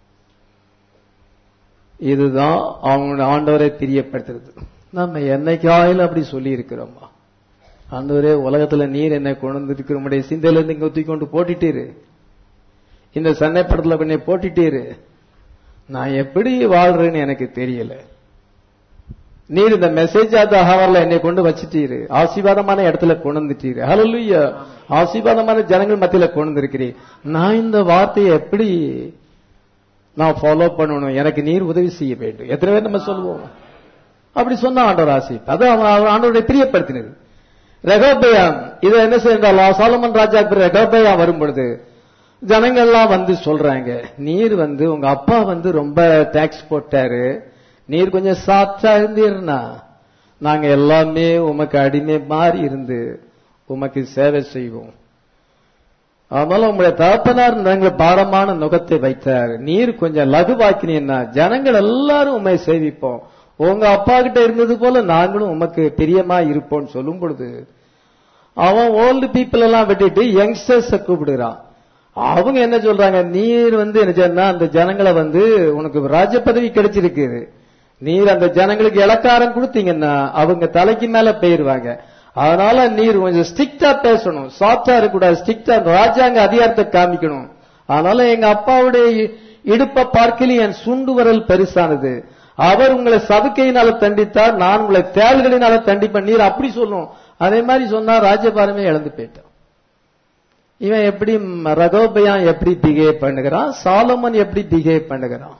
இதுதான் அவங்க ஆண்டவரை தெரியப்படுத்துறது நம்ம என்னைக்காயிலும் அப்படி சொல்லி இருக்கிறோமா ஆண்டவரே உலகத்துல நீர் என்ன கொண்டு வந்திருக்கிற உடைய சிந்தையில இருந்து இங்க ஒத்தி கொண்டு போட்டுட்டீரு இந்த சண்டை படத்துல கொஞ்ச போட்டுட்டீரு நான் எப்படி வாழ்றேன்னு எனக்கு தெரியல நீர் இந்த மெசேஜ் ஆத ஹவர்ல என்னை கொண்டு வச்சிட்டீரு ஆசீர்வாதமான இடத்துல கொண்டு வந்துட்டீரு ஹalleluya ஆசீர்வாதமான ஜனங்கள் மத்தியில கொண்டு வந்திருக்கிறீர் நான் இந்த வார்த்தையை எப்படி நான் ஃபாலோ பண்ணணும் எனக்கு நீர் உதவி செய்ய வேண்டும் எத்தனை பேர் நம்ம சொல்லுவோம் அப்படி சொன்ன ஆண்டவர் ஆசி அது அவன் ஆண்டவருடைய பிரியப்படுத்தினது ரெகோபயாம் இதை என்ன செய்தாலும் சாலமன் ராஜா ரெகோபயாம் வரும் பொழுது ஜனங்கள்லாம் வந்து சொல்றாங்க நீர் வந்து உங்க அப்பா வந்து ரொம்ப டாக்ஸ் போட்டாரு நீர் கொஞ்சம் சாத்தா இருந்தீர்னா நாங்க எல்லாமே உமக்கு அடிமை மாறி இருந்து உமக்கு சேவை செய்வோம் அதனால உங்களுடைய தகப்பனார் நாங்கள் பாரமான நுகத்தை வைத்தார் நீர் கொஞ்சம் லகுவாக்கினீன்னா ஜனங்கள் எல்லாரும் உண்மை சேவிப்போம் உங்க அப்பா கிட்ட இருந்தது போல நாங்களும் உமக்கு பிரியமா இருப்போம்னு சொல்லும் பொழுது அவன் ஓல்டு பீப்புள் எல்லாம் விட்டுட்டு யங்ஸ்டர்ஸ கூப்பிடுறான் அவங்க என்ன சொல்றாங்க நீர் வந்து என்ன சொன்னா அந்த ஜனங்களை வந்து உனக்கு ராஜ பதவி கிடைச்சிருக்குது நீர் அந்த ஜனங்களுக்கு இலக்காரம் கொடுத்தீங்கன்னா அவங்க தலைக்கு மேல போயிருவாங்க அதனால நீர் கொஞ்சம் ஸ்ட்ரிக்டா பேசணும் சாஃப்டா இருக்கக்கூடாது ஸ்ட்ரிக்டா ராஜாங்க அதிகாரத்தை காமிக்கணும் அதனால எங்க அப்பாவுடைய இடுப்ப பார்க்கலி என் சுண்டு வரல் பெருசானது அவர் உங்களை சதுக்கையினால தண்டித்தார் நான் உங்களை தேள்களினால தண்டிப்பேன் நீர் அப்படி சொல்லணும் அதே மாதிரி சொன்னா ராஜபாரமே இழந்து போயிட்டான் இவன் எப்படி ரகோபயான் எப்படி பிஹேவ் பண்ணுகிறான் சாலமன் எப்படி பிஹேவ் பண்ணுகிறான்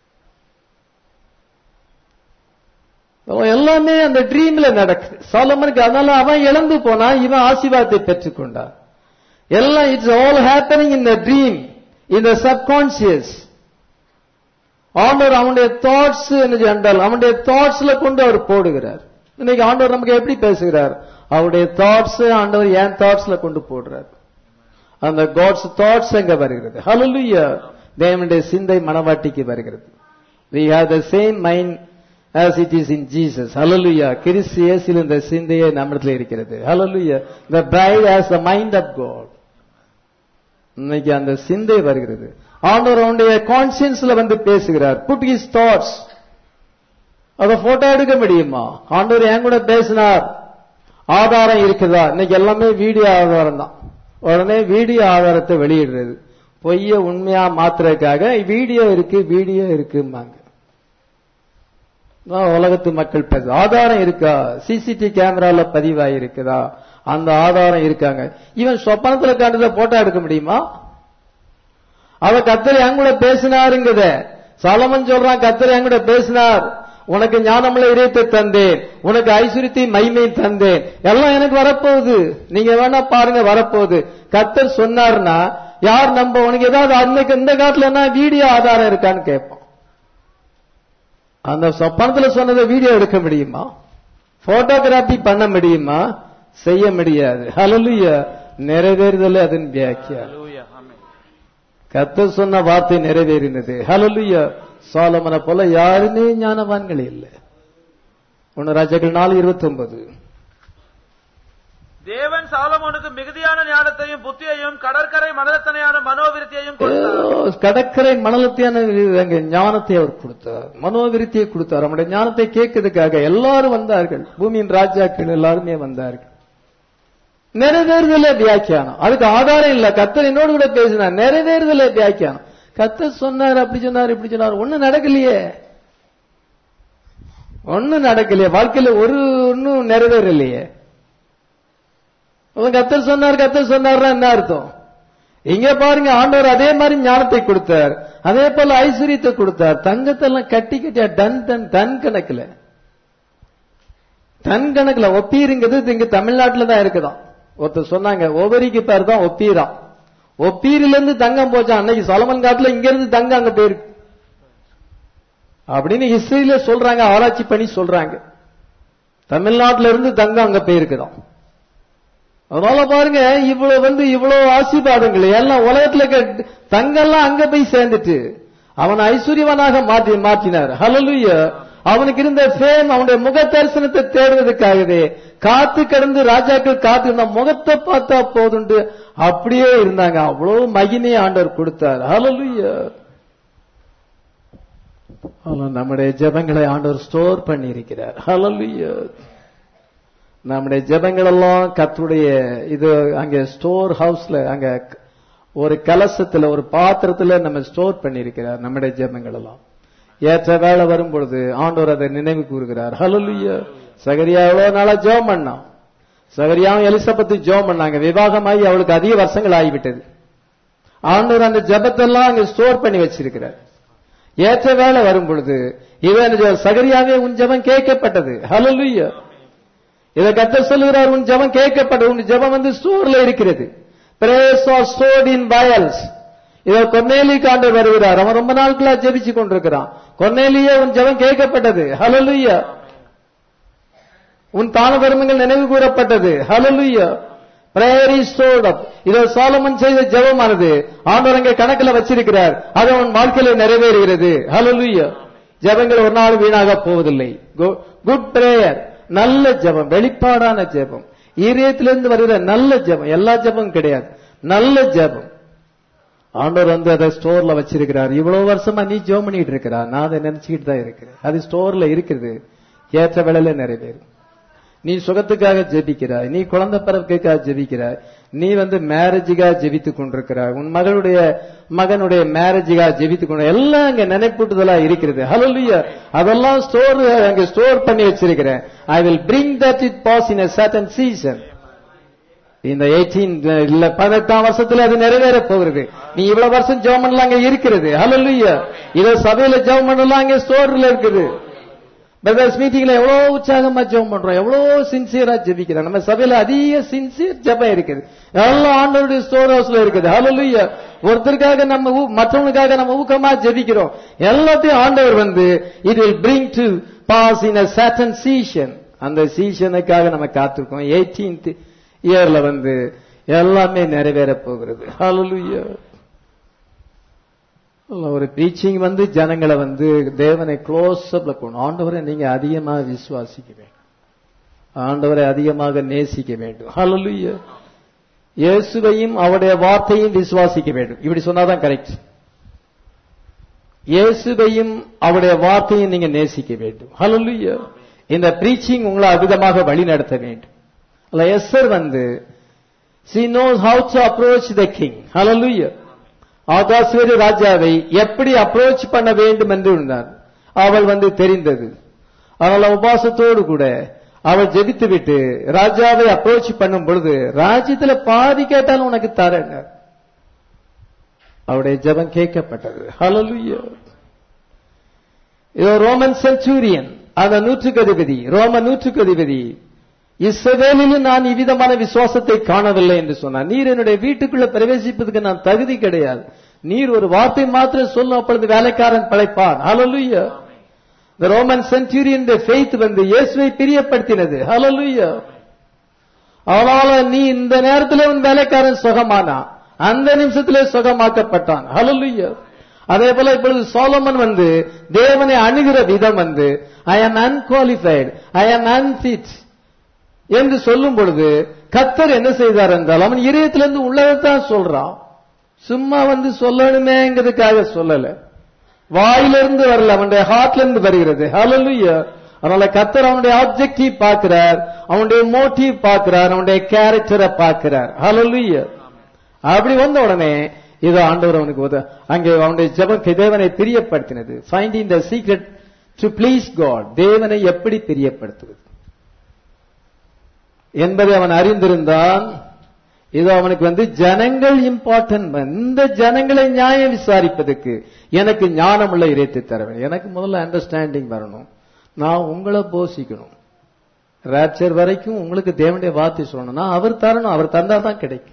எல்லாமே அந்த ட்ரீம்ல நடக்குது சாலமனுக்கு அதனால அவன் இழந்து போனா இவன் ஆசீர்வாதத்தை பெற்றுக்கொண்டான் எல்லாம் it's all happening in the dream in the subconscious ஆண்டவர் அவனுடைய தாட்ஸ் என்ன என்றால் அவனுடைய தாட்ஸ்ல கொண்டு அவர் போடுகிறார் இன்னைக்கு ஆண்டவர் நமக்கு எப்படி பேசுகிறார் அவருடைய தாட்ஸ் ஆண்டவர் ஏன் தாட்ஸ்ல கொண்டு போடுறார் அந்த காட்ஸ் தாட்ஸ் எங்க வருகிறது ஹalleluya தேவனுடைய சிந்தை மனவாட்டிக்கு வருகிறது we have the same mind as it is in jesus hallelujah கிறிஸ்து இயேசுவில் இந்த சிந்தையே நம்மிடத்தில் இருக்கிறது hallelujah the bride has the mind of god இன்னைக்கு அந்த சிந்தை வருகிறது ஆண்டவர் அவனுடைய கான்சியன்ஸ்ல வந்து பேசுகிறார் புட் ஹிஸ் தாட்ஸ் அத போட்டோ எடுக்க முடியுமா ஆண்டவர் என் கூட பேசினார் ஆதாரம் இருக்குதா இன்னைக்கு எல்லாமே வீடியோ ஆதாரம் தான் உடனே வீடியோ ஆதாரத்தை வெளியிடுறது பொய்ய உண்மையா மாத்துறதுக்காக வீடியோ இருக்கு வீடியோ இருக்குமாங்க உலகத்து மக்கள் பேச ஆதாரம் இருக்கா சிசிடிவி கேமரால பதிவாகி இருக்குதா அந்த ஆதாரம் இருக்காங்க இவன் சொப்பனத்துல கண்டத போட்டோ எடுக்க முடியுமா அவ கத்தர் என் கூட பேசினாருங்கத சாலமன் சொல்றான் கத்தர் என் கூட பேசினார் உனக்கு ஞானமுள்ள இதயத்தை தந்தேன் உனக்கு ஐஸ்வர்யத்தை மைமை தந்தேன் எல்லாம் எனக்கு வரப்போகுது நீங்க வேணா பாருங்க வரப்போகுது கத்தர் சொன்னார்னா யார் நம்ப உனக்கு ஏதாவது அன்னைக்கு இந்த காலத்துல என்ன வீடியோ ஆதாரம் இருக்கான்னு கேட்போம் அந்த சொப்பனத்துல சொன்னதை வீடியோ எடுக்க முடியுமா போட்டோகிராபி பண்ண முடியுமா செய்ய முடியாது ஹalleluya நிறைவேறுதல் அதன் வியாக்கியா கத்தர் சொன்ன வார்த்தை நிறைவேறினது ஹalleluya சாலமனை போல யாருமே ஞானவான்கள் இல்லை ஒன்னு ராஜாக்கள் நாலு இருபத்தி ஒன்பது தேவன் சாலமோனுக்கு மிகுதியான ஞானத்தையும் புத்தியையும் கடற்கரை மனதத்தனையான மனோவிருத்தியையும் கொடுத்தார் கடற்கரை மணலத்தையான அங்க ஞானத்தை அவர் கொடுத்தார் மனோவிருத்தியை கொடுத்தார் நம்முடைய ஞானத்தை கேட்கறதுக்காக எல்லாரும் வந்தார்கள் பூமியின் ராஜாக்கள் எல்லாருமே வந்தார்கள் நிறைவேறுதலே வியாக்கியானம் அதுக்கு ஆதாரம் இல்ல கத்தர் என்னோடு கூட பேசினார் நிறைவேறுதலே வியாக்கியானம் கத்தர் சொன்னார் அப்படி சொன்னார் இப்படி சொன்னார் ஒண்ணு நடக்கலையே ஒண்ணு நடக்கலையே வாழ்க்கையில ஒரு ஒன்னும் நிறைவேறலையே கத்தர் சொன்னார் கத்தர் சொன்னார்னா என்ன அர்த்தம் இங்க பாருங்க ஆண்டவர் அதே மாதிரி ஞானத்தை கொடுத்தார் அதே போல ஐஸ்வர்யத்தை கொடுத்தார் தங்கத்தை எல்லாம் கட்டி கட்டியா டன் டன் டன் கணக்குல டன் கணக்குல ஒப்பீருங்கிறது இங்க தமிழ்நாட்டுல தான் இருக்குதான் ஒருத்தர் சொன்னாங்க ஒவ்வொருக்கு பேர் தான் ஒப்பீரான் ஒப்பீரில இருந்து தங்கம் போச்சான் அன்னைக்கு சொலமன் காட்டுல இங்க இருந்து தங்கம் அங்க போயிருக்கு அப்படின்னு ஹிஸ்டரியில சொல்றாங்க ஆராய்ச்சி பண்ணி சொல்றாங்க தமிழ்நாட்டுல இருந்து தங்கம் அங்க போயிருக்குதான் அதனால பாருங்க இவ்வளவு வந்து இவ்வளவு ஆசீர்வாதங்கள் எல்லாம் உலகத்துல தங்கெல்லாம் அங்க போய் சேர்ந்துட்டு அவன் ஐஸ்வர்யவனாக மாற்றி மாற்றினார் ஹலலுய அவனுக்கு இருந்த ஃபேம் அவனுடைய முக தரிசனத்தை தேடுவதற்காகவே காத்து கடந்து ராஜாக்கள் காத்து இருந்த முகத்தை பார்த்தா போதுண்டு அப்படியே இருந்தாங்க அவ்வளவு மகிமையை ஆண்டவர் கொடுத்தார் ஹலலுய நம்முடைய ஜபங்களை ஆண்டவர் ஸ்டோர் பண்ணி இருக்கிறார் ஹலலுய நம்முடைய ஜபங்கள் எல்லாம் கத்துடைய இது அங்க ஸ்டோர் ஹவுஸ்ல அங்க ஒரு கலசத்துல ஒரு பாத்திரத்துல நம்ம ஸ்டோர் பண்ணியிருக்கிறார் நம்முடைய ஜெபங்கள் எல்லாம் ஏற்ற வேலை வரும் பொழுது ஆண்டவர் அதை நினைவு கூறுகிறார் ஹalleluya சகரியா எவ்வளவு நாளா ஜெபம் பண்ணான் சகரியாவும் எலிசபெத்தும் ஜெபம் பண்ணாங்க விவாகமாகி அவளுக்கு அதிக வருஷங்கள் ஆகிவிட்டது ஆண்டவர் அந்த ஜெபத்தெல்லாம் அங்க ஸ்டோர் பண்ணி வச்சிருக்கிறார் ஏற்ற வேலை வரும் பொழுது இவன் சகரியாவே உன் ஜெபம் கேட்கப்பட்டது ஹalleluya இதை கத்த சொல்லுகிறார் உன் ஜெபம் கேட்கப்பட்டது உன் ஜெபம் வந்து ஸ்டோர்ல இருக்கிறது prayers are stored in vials இதை கொன்னேலி காண்டு வருகிறார் அவன் ரொம்ப நாட்களா ஜெபிச்சு கொண்டிருக்கிறான் கொன்னேலியே உன் ஜெபம் கேட்கப்பட்டது ஹalleluya உன் தான தர்மங்கள் நினைவு கூறப்பட்டது ஹalleluya prayer is stored up இதோ சாலமன் செய்த ஜெபமானது ஆண்டவர் அங்கே கணக்குல வச்சிருக்கிறார் அது அவன் வாழ்க்கையில நிறைவேறுகிறது ஹalleluya ஜெபங்கள் ஒரு நாள் வீணாக போவதில்லை குட் பிரேயர் நல்ல ஜெபம் வெளிப்பாடான ஜெபம் ஈரியத்திலிருந்து வருகிற நல்ல ஜெபம் எல்லா ஜெபம் கிடையாது நல்ல ஜெபம் ஆண்டவர் வந்து அதை ஸ்டோர்ல வச்சிருக்கிறார் இவ்வளவு வருஷமா நீ ஜெபம் பண்ணிட்டு இருக்கிறா நான் அதை நினைச்சுக்கிட்டு தான் இருக்கிறேன் அது ஸ்டோர்ல இருக்குது ஏற்ற வேலையில நிறைவேறும் நீ சுகத்துக்காக ஜெபிக்கிறாய் நீ குழந்தை பிறப்புக்காக ஜெபிக்கிறாய் நீ வந்து மேரேஜுக்காக ஜெபித்துக் கொண்டிருக்கிறாய் உன் மகளுடைய மகனுடைய மேரேஜுக்காக ஜெபித்துக் கொண்டு எல்லாம் அங்க நினைப்பூட்டுதலா இருக்கிறது ஹalleluya அதெல்லாம் ஸ்டோர் அங்க ஸ்டோர் பண்ணி வச்சிருக்கிறேன் I will bring that it pass in a certain season இந்த எயிட்டீன் இல்ல பதினெட்டாம் வருஷத்துல அது நிறைவேற போகிறது நீ இவ்வளவு வருஷம் ஜெபம் பண்ணலாம் அங்க இருக்கிறது ஹalleluya இத சபையில ஜெபம் பண்ணலாம் அங்க ஸ்டோர்ல இருக்குது பிரதர்ஸ் மீட்டிங்ல எவ்வளவு உற்சாகமா ஜெபம் பண்றோம் எவ்வளவு சின்சியரா ஜெபிக்கிறோம் நம்ம சபையில அதிக சின்சியர் ஜெபம் இருக்குது எல்லாம் ஆண்டவருடைய ஸ்டோர் ஹவுஸ்ல இருக்குது ஹalleluya ஒருத்தருக்காக நம்ம ஊ- மற்றவங்களுக்காக நம்ம ஊக்கமா ஜெபிக்கிறோம் எல்லாத்தையும் ஆண்டவர் வந்து it will bring to pass in a certain season அந்த சீசனுக்காக நம்ம காத்திருக்கோம் 18th இயர்ல வந்து எல்லாமே நிறைவேற போகிறது ஹalleluya ஒரு பிரீச்சிங் வந்து ஜனங்களை வந்து தேவனை க்ளோஸ் அப்ல கொண்டு ஆண்டவரை நீங்க அதிகமாக விசுவாசிக்க வேண்டும் ஆண்டவரை அதிகமாக நேசிக்க வேண்டும் ஹalleluya இயேசுவையும் அவருடைய வார்த்தையும் விசுவாசிக்க வேண்டும் இப்படி சொன்னாதான் கரெக்ட் இயேசுவையும் அவருடைய வார்த்தையும் நீங்க நேசிக்க வேண்டும் ஹalleluya இந்த பிரீச்சிங் உங்களை அவிதமாக வழி நடத்த வேண்டும் அல்ல எஸ்ஸர் வந்து she knows how to approach the king hallelujah ஆகாஸ்வேரு ராஜாவை எப்படி அப்ரோச் பண்ண வேண்டும் என்று இருந்தார் அவள் வந்து தெரிந்தது அதனால உபாசத்தோடு கூட அவள் ஜெபித்து விட்டு ராஜாவை அப்ரோச் பண்ணும் பொழுது ராஜ்யத்துல பாதி கேட்டாலும் உனக்கு தரேன் அவருடைய ஜெபம் கேட்கப்பட்டது ஹalleluya இதோ ரோமன் சென்ச்சூரியன் அந்த நூற்றுக்கு அதிபதி ரோம நூற்றுக்கு அதிபதி இஸ்ரவேலிலும் நான் இவ்விதமான விசுவாசத்தை காணவில்லை என்று சொன்னார் நீர் என்னுடைய வீட்டுக்குள்ள பிரவேசிப்பதற்கு நான் தகுதி கிடையாது நீர் ஒரு வார்த்தை மாத்திரம் சொல்லும் அப்பொழுது வேலைக்காரன் படைப்பான் ஹalleluya the roman centurion the faith வந்து இயேசுவை பிரியப்படுத்தினது ஹalleluya அவனால நீ இந்த நேரத்தில் உன் வேலைக்காரன் சுகமானா அந்த நிமிஷத்திலே சுகமாக்கப்பட்டான் ஹalleluya அதே போல இப்பொழுது சோலமன் வந்து தேவனை அணுகிற விதம் வந்து ஐ am unqualified I am unfit என்று சொல்லும் பொழுது கத்தர் என்ன செய்தார் என்றால் அவன் இதயத்திலிருந்து உள்ளதைத்தான் சொல்றான் சும்மா வந்து சொல்லணுமேங்கிறதுக்காக சொல்லல வாயிலிருந்து வரல அவனுடைய ஹார்ட்ல இருந்து வருகிறது ஹalleluya அதனால கத்தர் அவனுடைய ஆப்ஜெக்டிவ் பார்க்கிறார் அவனுடைய மோட்டிவ் பார்க்கிறார் அவனுடைய கேரக்டரை பார்க்கிறார் ஹalleluya அப்படி வந்த உடனே இது ஆண்டவர் அவனுக்கு உத அங்கே அவனுடைய ஜெபம் தேவனை பிரியப்படுத்தினது finding the secret to please God தேவனை எப்படி பிரியப்படுத்துவது என்பதை அவன் அறிந்திருந்தான் இது அவனுக்கு வந்து ஜனங்கள் இம்பார்ட்டன்ட் இந்த ஜனங்களை நியாயம் விசாரிப்பதற்கு எனக்கு ஞானம் உள்ள இறைத்து தர வேண்டும் எனக்கு முதல்ல அண்டர்ஸ்டாண்டிங் வரணும் நான் உங்களை போஷிக்கணும் ராப்சர் வரைக்கும் உங்களுக்கு தேவனுடைய வார்த்தை சொல்லணும்னா அவர் தரணும் அவர் தந்தா தான் கிடைக்கும்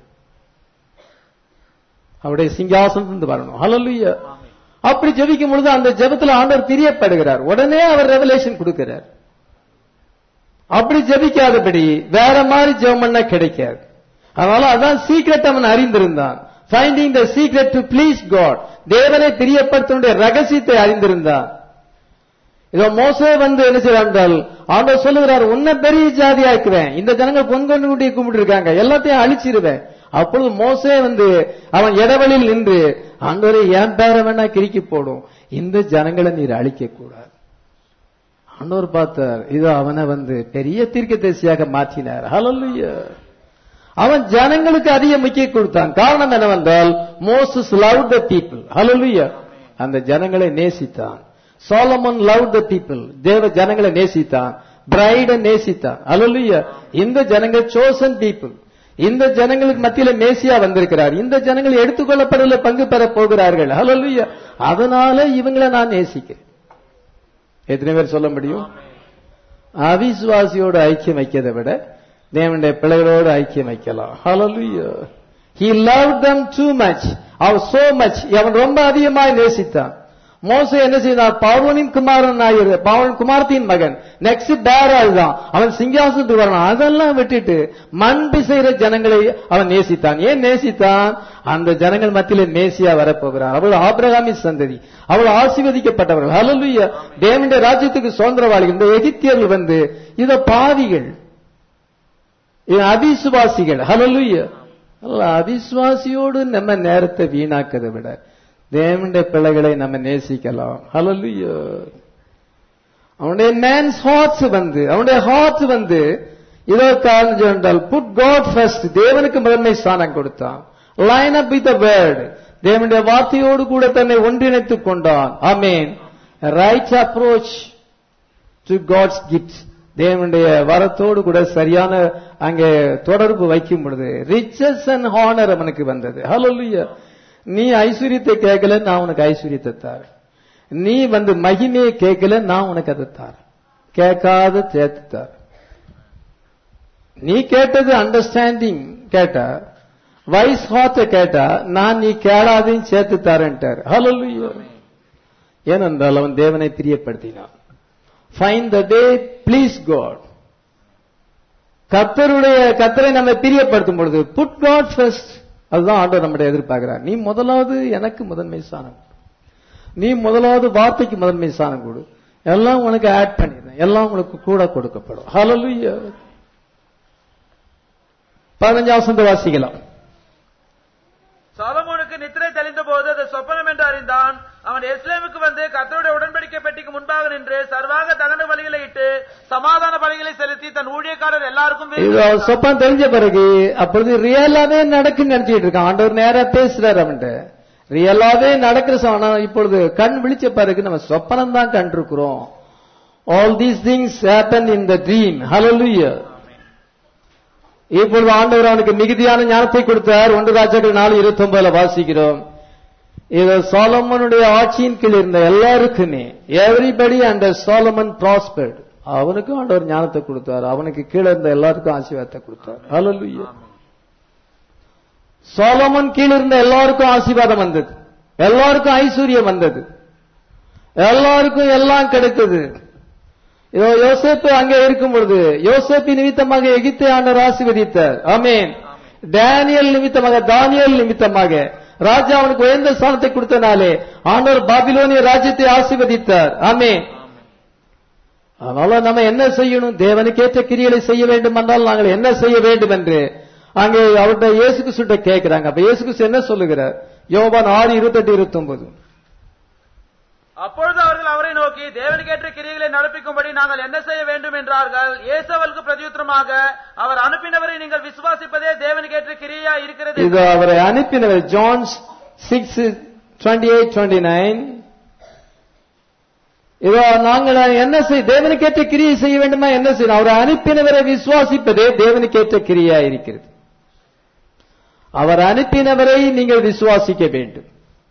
அவருடைய சிங்காசனத்திலிருந்து வரணும் ஹalleluya அப்படி ஜெபிக்கும் பொழுது அந்த ஜெபத்துல ஆண்டவர் பிரியப்படுகிறார் உடனே அவர் ரெவலேஷன் கொடுக்கிறார் அப்படி ஜெபிக்காதபடி வேற மாதிரி ஜெபம் பண்ண கிடைக்காது அதனால அதான் சீக்ரெட் அவன் அறிந்திருந்தான் finding the secret to please God தேவனை பிரியப்படுத்தனுடைய ரகசியத்தை அறிந்திருந்தான் இதோ மோசே வந்து என்ன செய்வார் என்றால் ஆண்டவர் சொல்லுகிறார் உன்னை பெரிய ஜாதி ஆக்குவேன் இந்த ஜனங்கள் பொன்கொண்டு குட்டியை கும்பிட்டு இருக்காங்க எல்லாத்தையும் அழிச்சிருவேன் அப்பொழுது மோசே வந்து அவன் இடவெளியில் நின்று ஆண்டவரை என் பேர வேணா கிறுக்கி போடும் இந்த ஜனங்களை நீர் அழிக்க கூடாது ஆண்டவர் பார்த்தார் இதோ அவனை வந்து பெரிய தீர்க்கதரிசியாக மாற்றினார் ஹalleluya அவன் ஜனங்களுக்கு அதிக முக்கியம் கொடுத்தான் காரணம் என்னவென்றால் Moses love the people hallelujah அந்த ஜனங்களை நேசித்தான் சாலமன் லவ் த பீப்புள் தேவ ஜனங்களை நேசித்தான் பிரைட நேசித்தான் ஹalleluya இந்த ஜனங்கள் சோசன் பீப்புள் இந்த ஜனங்களுக்கு மத்தியில மேசியா வந்திருக்கிறார் இந்த ஜனங்கள் எடுத்துக்கொள்ளப்படல பங்கு பெற போகிறார்கள் ஹalleluya அதனால இவங்களை நான் நேசிக்கிறேன் எத்தனை பேர் சொல்ல முடியும் அவிசுவாசியோடு ஐக்கியம் வைக்கிறதை விட தேவனுடைய பிள்ளைகளோடு ஐக்கியம் வைக்கலாம் ஹalleluya he loved them too much our so much அவன் ரொம்ப அதிகமாய் நேசித்தான் மோசே என்ன செய்தான் பார்வனின் குமாரன் ஆகிற பாவன் குமாரத்தின் மகன் நெக்ஸ்ட் பேரால் தான் அவன் சிங்காசனத்துக்கு வரணும் அதெல்லாம் விட்டுட்டு மண் பிசைகிற ஜனங்களை அவன் நேசித்தான் ஏன் நேசித்தான் அந்த ஜனங்கள் மத்தியில மேசியா வரப்போகிறார் அவள் ஆபிரகாமின் சந்ததி அவள் ஆசீர்வதிக்கப்பட்டவர்கள் ஹalleluya தேவனுடைய ராஜ்யத்துக்கு சுதந்திரவாளிகள் இந்த எகிப்தியர்கள் வந்து இத பாவிகள் இது அவிசுவாசிகள் ஹalleluya அல்ல அவிசுவாசியோடு நம்ம நேரத்தை வீணாக்கதை விட தேவனுடைய பிள்ளைகளை நம்ம நேசிக்கலாம் ஹalleluya அவனுடைய மேன்ஸ் ஹார்ட்ஸ் வந்து அவனுடைய ஹார்ட் வந்து இதோ காரணம் என்றால் புட் காட் ஃபர்ஸ்ட் தேவனுக்கு முதன்மை ஸ்தானம் கொடுத்தான் லைன் அப் வித் வேர்ட் தேவனுடைய வார்த்தையோடு கூட தன்னை ஒன்றிணைத்துக் கொண்டான் amen right approach to God's gift தேவனுடைய வரத்தோடு கூட சரியான அங்கே தொடர்பு வைக்கும் பொழுது ரிச்சஸ் அண்ட் ஹானர் அவனுக்கு வந்தது ஹalleluya நீ ஐஸ்வர்யத்தை கேட்கல நான் உனக்கு ஐஸ்வர்யத்தை தாரேன் நீ வந்து மகிமையை கேட்கல நான் உனக்கு அதை தாரேன் கேட்காத சேர்த்து தாரேன் நீ கேட்டது அண்டர்ஸ்டாண்டிங் கேட்டா வைஸ் ஹார்ட்ட கேட்டா நான் நீ கேளாதையும் சேர்த்து தரேன்ட்டார் ஹalleluya ஏனென்றால் அவன் தேவனை பிரியப்படுத்தினான் fine the day please God கத்தருடைய கத்தரை நம்ம பிரியப்படுத்தும் பொழுது புட் காட் ஃபர்ஸ்ட் அதுதான் ஆண்டவர் நம்முடைய எதிர்பார்க்கிறார் நீ முதலாவது எனக்கு முதன்மை ஸ்தானம் கொடு. நீ முதலாவது வார்த்தைக்கு முதன்மை ஸ்தானம் கொடு எல்லாம் உனக்கு ஆட் பண்ணிடுறேன் எல்லாம் உனக்கு கூட கொடுக்கப்படும் ஹalleluya பதினஞ்சாம் வசந்த வாசிக்கலாம் சாலமோனுக்கு நித்திரை தெளிந்த போது அது சொப்பனம் என்று அறிந்தான் அவன் எஸ்லேமுக்கு வந்து கர்த்தருடைய உடன்படிக்கை பெட்டிக்கு முன்பாக நின்று சர்வாக தகன பலிகளை இட்டு சமாதான பலிகளை செலுத்தி தன் ஊழியக்காரர் எல்லாருக்கும் இது விருந்து அவர் சொப்பம் தெரிஞ்ச பிறகு அப்பொழுது ரியலாவே நடக்குன்னு நினைச்சிட்டு இருக்கான் ஆண்டவர் நேரா பேசுறாரு அவன்கிட்ட ரியலாவே நடக்கிற ச- ஆனா இப்பொழுது கண் விழிச்ச பிறகு நம்ம சொப்பனம் தான் கண்டிருக்கிறோம் all these things happen in the dream hallelujah இப்பொழுது ஆண்டவர் அவனுக்கு மிகுதியான ஞானத்தை கொடுத்தார் ஒன்று ராஜாக்கள் நாலு இருபத்தி ஒன்பதுல வாசிக்கிறோம் இது சாலமனுடைய ஆட்சியின் கீழ் இருந்த எல்லாருக்குமே எவ்ரிபடி அண்ட் சாலமன் ப்ராஸ்பர்ட் அவனுக்கும் ஆண்டவர் ஞானத்தை கொடுத்தார் அவனுக்கு கீழே இருந்த எல்லாருக்கும் ஆசீர்வாதத்தை கொடுத்தார் ஹalleluya சாலமன் கீழ் இருந்த எல்லாருக்கும் ஆசீர்வாதம் வந்தது எல்லாருக்கும் ஐஸ்வர்யம் வந்தது எல்லாருக்கும் எல்லாம் கிடைத்தது இதோ யோசேப்பு அங்கே இருக்கும் பொழுது யோசேப்பு நிமித்தமாக எகிப்தை ஆண்டவர் ஆசீர்வதித்தார் ஆமென் டேனியல் நிமித்தமாக தானியல் நிமித்தமாக ராஜா அவனுக்கு உயர்ந்த ஸ்தானத்தை கொடுத்தனாலே ஆண்டவர் பாபிலோனிய ராஜ்யத்தை ஆசீர்வதித்தார் ஆமென் அதனால நம்ம என்ன செய்யணும் தேவனுக்கேற்ற கிரியைகளை செய்ய வேண்டும் என்றால் நாங்கள் என்ன செய்ய வேண்டும் என்று அங்கே அவர்கிட்ட இயேசு கிறிஸ்துட்ட கேட்கிறாங்க அப்ப இயேசு கிறிஸ்து என்ன சொல்லுகிறார் யோவான் ஆறு இருபத்தெட்டு இருபத்தி ஒன்பது அப்பொழுது அவர்கள் அவரை நோக்கி தேவனுக்கேற்ற கிரியைகளை நடப்பிக்கும்படி நாங்கள் என்ன செய்ய வேண்டும் என்றார்கள் இயேசவலுக்கு பிரதியுத்தரமாக அவர் அனுப்பினவரை நீங்கள் விசுவாசிப்பதே தேவனுக்கேற்ற கிரியா இருக்கிறது இது அவரை அனுப்பினவர் John six twenty eight twenty nine இதோ நாங்கள் என்ன செய் தேவனுக்கேற்ற கிரியை செய்ய வேண்டுமா என்ன செய்யணும் அவரை அனுப்பினவரை விசுவாசிப்பதே தேவனுக்கேற்ற கிரியா இருக்கிறது அவர் அனுப்பினவரை நீங்கள் விசுவாசிக்க வேண்டும்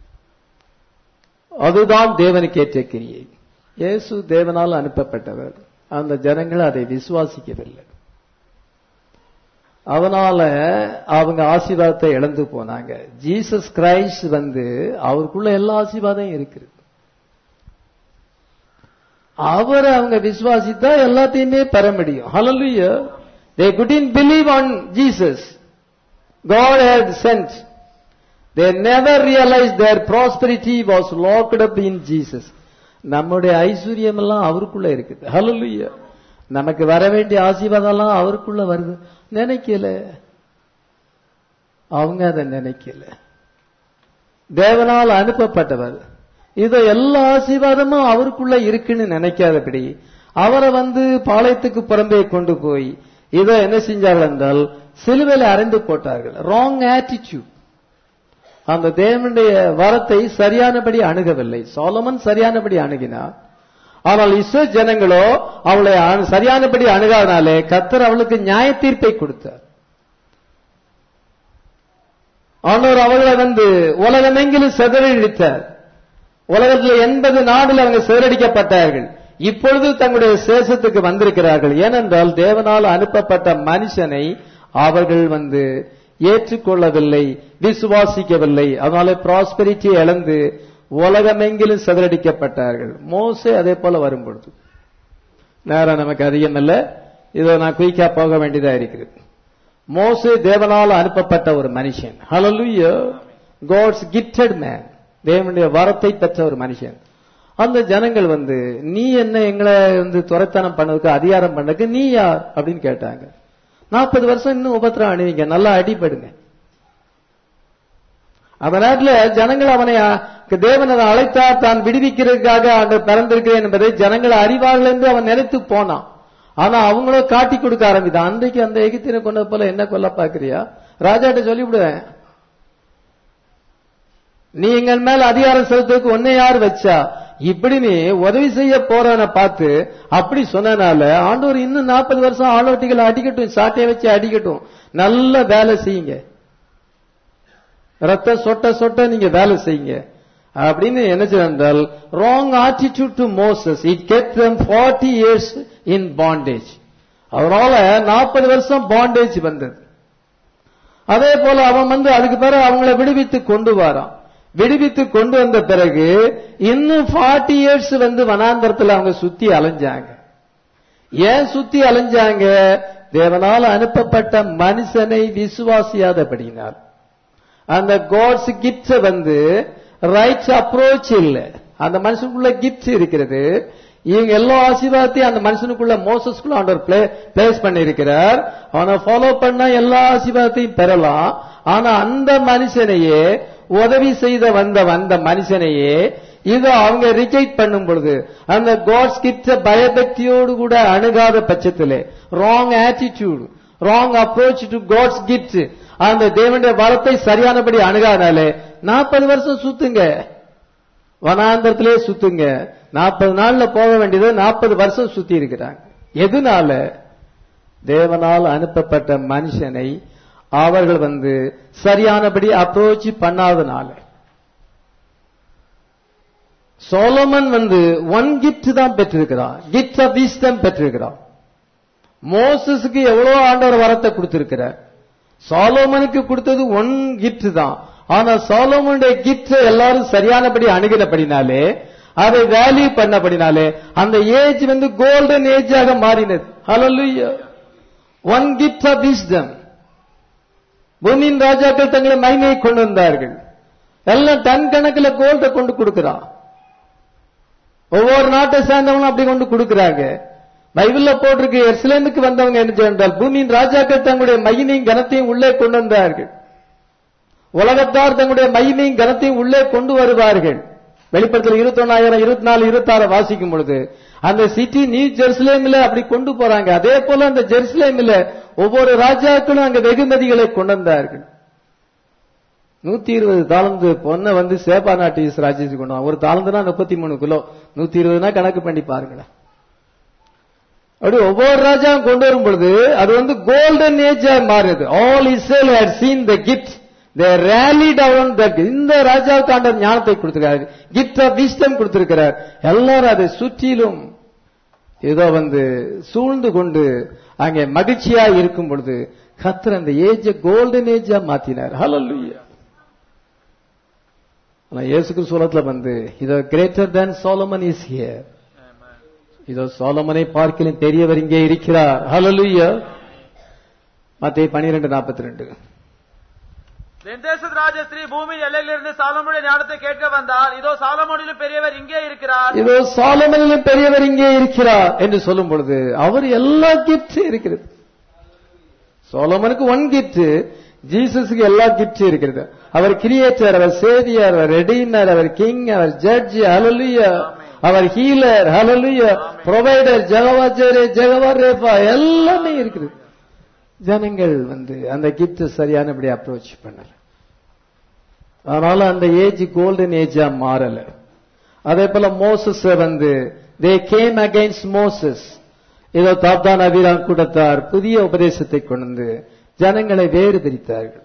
அதுதான் தேவனுக்கேற்ற கிரியை இயேசு தேவனால் அனுப்பப்பட்டவர் அந்த ஜனங்கள் அதை விசுவாசிக்கவில்லை அதனால அவங்க ஆசீர்வாதத்தை இழந்து போனாங்க ஜீசஸ் கிரைஸ்ட் வந்து அவருக்குள்ள எல்லா ஆசீர்வாதம் இருக்குது அவரை அவங்க விசுவாசித்தா எல்லாத்தையுமே பெற முடியும் ஹalleluya they couldn't believe on jesus god had sent they never realized their prosperity was locked up in jesus நம்முடைய ஐஸ்வர்யம் எல்லாம் அவருக்குள்ள இருக்குது ஹalleluya நமக்கு வர வேண்டிய ஆசீர்வாதம் எல்லாம் அவருக்குள்ள வருது நினைக்கல அவங்க அதை நினைக்கல தேவனால் அனுப்பப்பட்டவர் இது எல்லா ஆசீர்வாதமும் அவருக்குள்ள இருக்குன்னு நினைக்காதபடி அவரை வந்து பாளையத்துக்கு புறம்பே கொண்டு போய் இதை என்ன செஞ்சார்கள் என்றால் சிலுவையில அறைந்து போட்டார்கள் ராங் ஆட்டிடியூட் அந்த தேவனுடைய வரத்தை சரியானபடி அணுகவில்லை சோலமன் சரியானபடி அணுகினார் ஆனால் இஸ்ரோ ஜனங்களோ அவளை அணு- சரியானபடி அணுகாதனாலே கத்தர் அவளுக்கு நியாய தீர்ப்பை கொடுத்தார் ஆனவர் அவர்களை வந்து உலகமெங்கிலும் சிதறடித்தார் உலகத்தில் எண்பது நாடுல அவங்க சிதறடிக்கப்பட்டார்கள் இப்பொழுது தங்களுடைய சேஷத்துக்கு வந்திருக்கிறார்கள் ஏனென்றால் தேவனால் அனுப்பப்பட்ட மனுஷனை அவர்கள் வந்து ஏற்றுக்கொள்ளவில்லை விசுவாசிக்கவில்லை அதனால ப்ராஸ்பெரிட்டி இழந்து உலகமெங்கிலும் சிதறடிக்கப்பட்டார்கள் மோசே அதே போல வரும்பொழுது நேரம் நமக்கு அதிகம் இல்ல இதை நான் குயிக்கா போக வேண்டியதா இருக்கிறது மோசே தேவனால் அனுப்பப்பட்ட ஒரு மனுஷன் ஹalleluya காட்ஸ் கிஃப்டட் மேன் தேவனுடைய வரத்தை பெற்ற ஒரு மனுஷன் அந்த ஜனங்கள் வந்து நீ என்ன எங்களை வந்து துரைத்தனம் பண்ணதுக்கு அதிகாரம் பண்ணதுக்கு நீ யார் அப்படின்னு கேட்டாங்க நாற்பது வருஷம் இன்னும் உபத்திரம் அணிவிங்க நல்லா அடிபடுங்க அந்த நேரத்துல ஜனங்கள் அவனை அ- தேவன் அதை அழைத்தார் தான் விடுவிக்கிறதுக்காக அங்க பிறந்திருக்கிறேன் என்பதை ஜனங்கள் அறிவார்கள் என்று அவன் நினைத்து போனான் ஆனா அவங்களும் காட்டி கொடுக்க ஆரம்பித்தான் அன்றைக்கு அந்த எகிப்தினை கொண்டது போல என்ன கொல்ல பாக்குறியா ராஜாட்ட சொல்லிவிடுவேன் நீ எங்கள் மேல அதிகாரம் செலுத்துறதுக்கு உன்னை யார் வச்சா இப்படி நீ உதவி செய்ய போறவனை பார்த்து அப்படி சொன்னனால ஆண்டவர் இன்னும் நாற்பது வருஷம் ஆளோட்டிகளை அடிக்கட்டும் சாட்டையை வச்சு அடிக்கட்டும் நல்ல வேலை செய்யுங்க ரத்த சொட்ட சொட்ட நீங்க வேலை செய்யுங்க அப்படின்னு என்ன செய்தால் wrong attitude to Moses it get them forty years in bondage அதனால நாற்பது வருஷம் பாண்டேஜ் வந்தது அதே போல அவன் வந்து அதுக்கு பிறகு அவங்கள விடுவித்து கொண்டு வரான் விடுவித்து கொண்டு வந்த பிறகு இன்னும் ஃபார்ட்டி இயர்ஸ் வந்து வனாந்தரத்துல அவங்க சுத்தி அலைஞ்சாங்க ஏன் சுத்தி அலைஞ்சாங்க தேவனால் அனுப்பப்பட்ட மனுஷனை விசுவாசியாதபடினார் அந்த காட்ஸ் கிஃப்ட் வந்து ரைட்ஸ் அப்ரோச் இல்ல அந்த மனுஷனுக்குள்ள கிஃப்ட் இருக்கிறது இவங்க எல்லா ஆசீர்வாதத்தையும் அந்த மனுஷனுக்குள்ள மோசஸ்குள்ள ஆண்டவர் பிளேஸ் பண்ணியிருக்கிறார் அவனை ஃபாலோ பண்ணா எல்லா ஆசீர்வாதத்தையும் பெறலாம் ஆனா அந்த மனுஷனையே உதவி செய்த வந்த வந்த மனுஷனையே இதை அவங்க ரிஜெக்ட் பண்ணும் பொழுது அந்த காட்ஸ் கிட்ட பயபக்தியோடு கூட அணுகாத பட்சத்திலே wrong attitude wrong approach to God's gift அந்த தேவனுடைய வரத்தை சரியானபடி அணுகாதாலே நாற்பது வருஷம் சுத்துங்க வனாந்தரத்திலே சுத்துங்க நாற்பது நாள்ல போக வேண்டியது நாற்பது வருஷம் சுத்தி இருக்கிறாங்க எதுனால தேவனால் அனுப்பப்பட்ட மனுஷனை அவர்கள் வந்து சரியானபடி அப்ரோச் பண்ணாதனால சோலமன் வந்து ஒன் கிஃப்ட் தான் பெற்றிருக்கிறான் கிஃப்ட் ஆஃப் விஸ்டம் பெற்றிருக்கிறான் மோசஸுக்கு எவ்வளவு ஆண்டவர் வரத்தை கொடுத்திருக்கிறார் சாலோமனுக்கு கொடுத்தது ஒன் கிஃப்ட் தான் ஆனா சாலோமனுடைய கிஃப்ட் எல்லாரும் சரியானபடி அணுகினபடினாலே அதை வேல்யூ பண்ணபடினாலே அந்த ஏஜ் வந்து கோல்டன் ஏஜாக மாறினது hallelujah one gift of wisdom பூமியின் ராஜாக்கள் தங்களை மகிமையை கொண்டு வந்தார்கள் எல்லாம் டன் கணக்கில் கோல்ட கொண்டு கொடுக்கிறான் ஒவ்வொரு நாட்டை சேர்ந்தவங்களும் அப்படி கொண்டு கொடுக்கிறாங்க பைபிள்ல போட்டிருக்கு எர்சிலேமுக்கு வந்தவங்க என்ன செய்தால் பூமியின் ராஜாக்கள் தங்களுடைய மகிமையும் கனத்தையும் உள்ளே கொண்டு வந்தார்கள் உலகத்தார் தங்களுடைய மகிமையும் கனத்தையும் உள்ளே கொண்டு வருவார்கள் வெளிப்படத்தில் இருபத்தி ஒன்னாயிரம் இருபத்தி நாலு இருபத்தி ஆறு வாசிக்கும் பொழுது அந்த சிட்டி நியூ ஜெருசலேமில் அப்படி கொண்டு போறாங்க அதே போல அந்த ஜெருசலேமில் ஒவ்வொரு ராஜாக்களும் அங்க வெகுமதிகளை கொண்டு வந்தார்கள் நூத்தி இருபது தாளந்து பொண்ணை வந்து சேப்பா நாட்டு ராஜ்யத்துக்கு கொண்டு வாங்க. ஒரு தாளந்துனா முப்பத்தி மூணு கிலோ நூத்தி இருபதுனா கணக்கு பண்ணி பாருங்களேன் அப்படி ஒவ்வொரு ராஜாவும் கொண்டு வரும் பொழுது அது வந்து கோல்டன் ஏஜா மாறுது all Israel had seen the gift they rallied around the இந்த ராஜாவுக்கு ஆண்டவர் ஞானத்தை கொடுத்திருக்காரு கிஃப்ட் ஆஃப் விஸ்டம் கொடுத்திருக்கிறார் எல்லாரும் அதை சுற்றிலும் ஏதோ வந்து சூழ்ந்து கொண்டு அங்கே மகிழ்ச்சியா இருக்கும் பொழுது கத்தர் அந்த ஏஜ கோல்டன் ஏஜா மாத்தினார் ஹalleluya ஆனா இயேசு கிறிஸ்துவத்துல வந்து இதோ greater than Solomon is here இதோ சோலமனை பார்க்கலும் பெரியவர் இங்கே இருக்கிறார் ஹalleluya மத்தேயு 12 42 தென்தேசத்து ராஜ ஸ்ரீ பூமி எல்லையிலிருந்து சாலமுடைய ஞானத்தை கேட்க வந்தால் இதோ சாலமோனிலும் பெரியவர் இங்கே இருக்கிறார் இதோ சாலமனிலும் பெரியவர் இங்கே இருக்கிறார் என்று சொல்லும் பொழுது அவர் எல்லா கிஃப்ட் இருக்கிறது சோலமனுக்கு ஒன் கிஃப்ட் ஜீசஸுக்கு எல்லா கிஃப்ட் இருக்கிறது அவர் கிரியேட்டர் அவர் சேவியர் அவர் ரெடீமர் அவர் கிங் அவர் ஜட்ஜ் ஹalleluya அவர் healer hallelujah provider Jehovah Jireh Jehovah Rapha எல்லாமே இருக்குது ஜனங்கள் வந்து அந்த கிஃப்ட் சரியானபடி அப்ரோச் பண்ணல அதனால அந்த ஏஜ் கோல்டன் ஏஜா மாறல அதே போல மோசஸ் வந்து தே கேம் அகைன்ஸ்ட் மோசஸ் இதோ தாப்தான் அபிராம் கூட்டத்தார் புதிய உபதேசத்தை கொண்டு வந்து ஜனங்களை வேறு பிரித்தார்கள்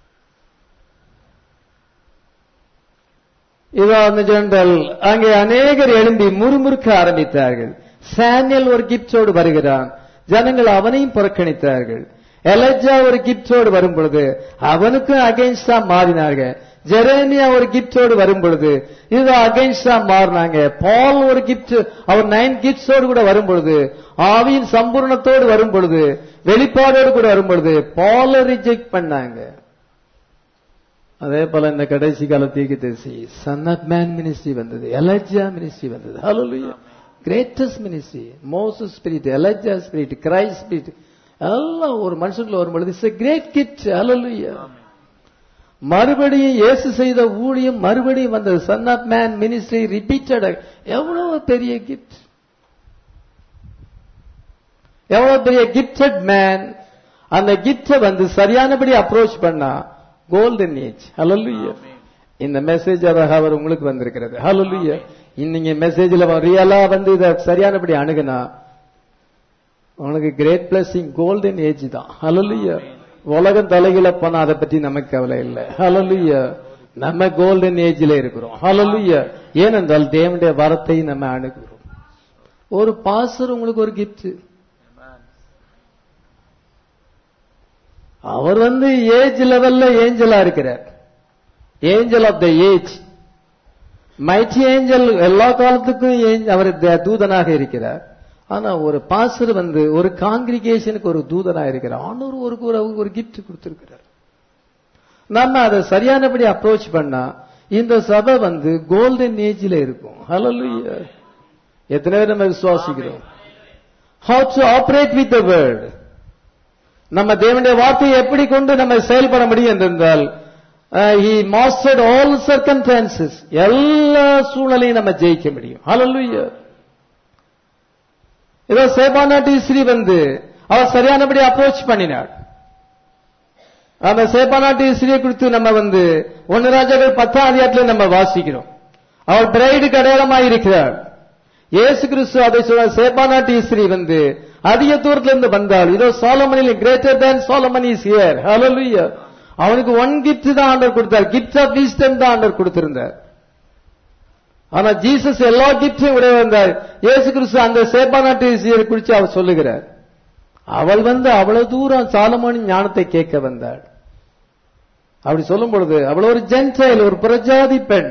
இதோ அந்த ஜெனரல் அங்கே அநேகர் எழும்பி முறுமுறுக்க ஆரம்பித்தார்கள் சானியல் ஒரு கிப்டோடு வருகிறான் ஜனங்கள் அவனையும் புறக்கணித்தார்கள் எலஜா ஒரு கிப்டோடு வரும் பொழுது அவனுக்கும் அகைன்ஸ்டா மாறினார்கள் ஜெரேமியா ஒரு கிப்டோடு வரும் பொழுது இது அகைன்ஸ்டா மாறினாங்க பால் ஒரு கிப்ட் அவர் நைன் கிப்ட்ஸோடு கூட வரும் பொழுது ஆவியின் சம்பூர்ணத்தோடு வரும் பொழுது வெளிப்பாடோடு கூட வரும் பொழுது பால ரிஜெக்ட் பண்ணாங்க அதே போல இந்த கடைசி கால தீர்க்கதரிசி சன் ஆஃப் மேன் மினிஸ்ட்ரி வந்தது எலஜா மினிஸ்ட்ரி வந்தது ஹalleluya greatest ministry Moses spirit Elijah spirit Christ spirit எல்லாம் ஒரு மனுஷனுக்குள்ள வரும் பொழுது இட்ஸ் கிரேட் கிட் ஹalleluya மறுபடியும் இயேசு செய்த ஊழியம் மறுபடியும் வந்தது son of man ministry repeated எவ்வளவு பெரிய கிஃப்ட் எவ்வளவு பெரிய கிஃப்டட் மேன் அந்த கிஃப்ட வந்து சரியானபடி அப்ரோச் பண்ணா கோல்டன் ஏஜ் ஹalleluya இந்த மெசேஜ் அதாக அவர் உங்களுக்கு வந்திருக்கிறது ஹalleluya இன்னைக்கு மெசேஜ்ல ரியலா வந்து இத சரியானபடி அணுகுனா உனக்கு கிரேட் பிளஸிங் கோல்டன் ஏஜ் தான் ஹalleluya உலகம் தலைகீழ போனா அதை பத்தி நமக்கு கவலை இல்லை ஹalleluya நம்ம கோல்டன் ஏஜ்ல இருக்கிறோம் ஹalleluya ஏனென்றால் தேவனுடைய வரத்தை நம்ம அணுகுறோம் ஒரு பாசர் உங்களுக்கு ஒரு கிஃப்ட் அவர் வந்து ஏஜ் லெவல்ல ஏஞ்சலா இருக்கிறார் angel of the age mighty angel எல்லா காலத்துக்கும் ஏஞ்ச- அவர் த- தூதனாக இருக்கிறார் ஆனா ஒரு பாசர் வந்து ஒரு காங்கிரிகேஷனுக்கு ஒரு தூதனா இருக்கிறார் ஆனூர் ஒரு ஒரு ஒரு கிஃப்ட் கொடுத்திருக்கிறார் நம்ம அதை சரியானபடி அப்ரோச் பண்ணா இந்த சபை வந்து கோல்டன் ஏஜ்ல இருக்கும் ஹalleluya எத்தனை பேர் நம்ம விசுவாசிக்கிறோம் how to operate with the word நம்ம தேவனுடைய வார்த்தையை எப்படி கொண்டு நம்ம செயல்பட முடியும் என்றால் ஹி மாஸ்டர்ட் ஆல் சர்க்கம்டான்சஸ் எல்லா சூழலையும் நம்ம ஜெயிக்க முடியும் ஹalleluya ஏதோ சேபானாட்டி ஸ்ரீ வந்து அவர் சரியானபடி அப்ரோச் பண்ணினார் அந்த சேபானாட்டி ஸ்ரீயை குறித்து நம்ம வந்து ஒன்னு ராஜாக்கள் பத்தாம் அதிகாரத்தில் நம்ம வாசிக்கிறோம் அவள் பிரைடு அடையாளமாய் இருக்கிறார் இயேசு கிறிஸ்து அதை சொல்ல சேபானாட்டி ஸ்ரீ வந்து அதிக தூரத்துல இருந்து வந்தாள் இதோ சோலமனில் greater than Solomon is here hallelujah அவனுக்கு ஒன் கிஃப்ட் தான் ஆண்டர் கொடுத்தார் கிஃப்ட் ஆஃப் விஸ்டம் தான் ஆண்டர் கொடுத்திருந்தார் ஆனா ஜீசஸ் எல்லா கிஃப்டையும் உடைய வந்தார் இயேசு கிறிஸ்து அந்த சேபானாட்டி ஸ்ரீயை குறித்து அவர் சொல்லுகிறார் அவள் வந்து அவ்வளவு தூரம் சாலமோனின் ஞானத்தை கேட்க வந்தாள் அப்படி சொல்லும் பொழுது அவள் ஒரு ஜென்டைல் ஒரு பிரஜாதி பெண்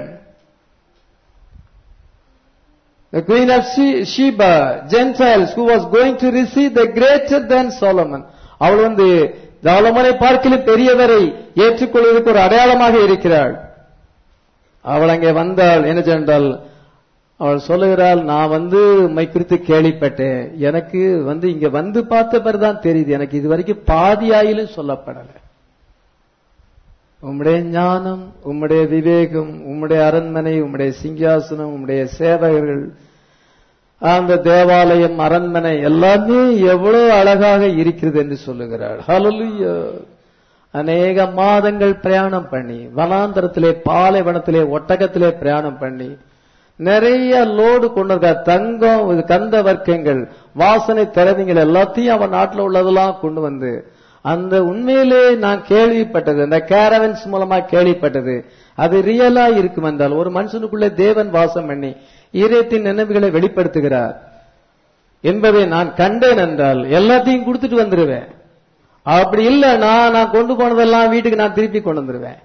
The queen of She- Sheba, Gentiles, who was going to receive the greater than Solomon. அவள் வந்து சாலமனை பார்க்கிலும் பெரியவரை ஏற்றுக்கொள்வதற்கு ஒரு அடையாளமாக இருக்கிறாள் அவள் அங்கே வந்தாள் என்ன சென்றால் அவள் சொல்லுகிறாள் நான் வந்து உம்மை குறித்து கேள்விப்பட்டேன் எனக்கு வந்து இங்க வந்து பார்த்த பிறகுதான் தெரியுது எனக்கு இது வரைக்கும் பாதியாயிலும் சொல்லப்படல உம்முடைய ஞானம் உம்முடைய விவேகம் உம்முடைய அரண்மனை உம்முடைய சிங்காசனம் உம்முடைய சேவகர்கள் அந்த தேவாலயம் அரண்மனை எல்லாமே எவ்வளவு அழகாக இருக்கிறது என்று சொல்லுகிறாள் ஹalleluya அநேக மாதங்கள் பிரயாணம் பண்ணி வனாந்தரத்திலே பாலைவனத்திலே ஒட்டகத்திலே பிரயாணம் பண்ணி நிறைய லோடு கொண்டு இருக்க தங்கம் இது கந்த வர்க்கங்கள் வாசனை திறவிங்கள் எல்லாத்தையும் அவன் நாட்டில் உள்ளதெல்லாம் கொண்டு வந்து அந்த உண்மையிலே நான் கேள்விப்பட்டது அந்த கேரவன்ஸ் மூலமா கேள்விப்பட்டது அது ரியலா இருக்கும் என்றால் ஒரு மனுஷனுக்குள்ளே தேவன் வாசம் பண்ணி ஈரத்தின் நினைவுகளை வெளிப்படுத்துகிறார் என்பதை நான் கண்டேன் என்றால் எல்லாத்தையும் கொடுத்துட்டு வந்துருவேன் அப்படி இல்ல நான் நான் கொண்டு போனதெல்லாம் வீட்டுக்கு நான் திருப்பி கொண்டு வந்துருவேன்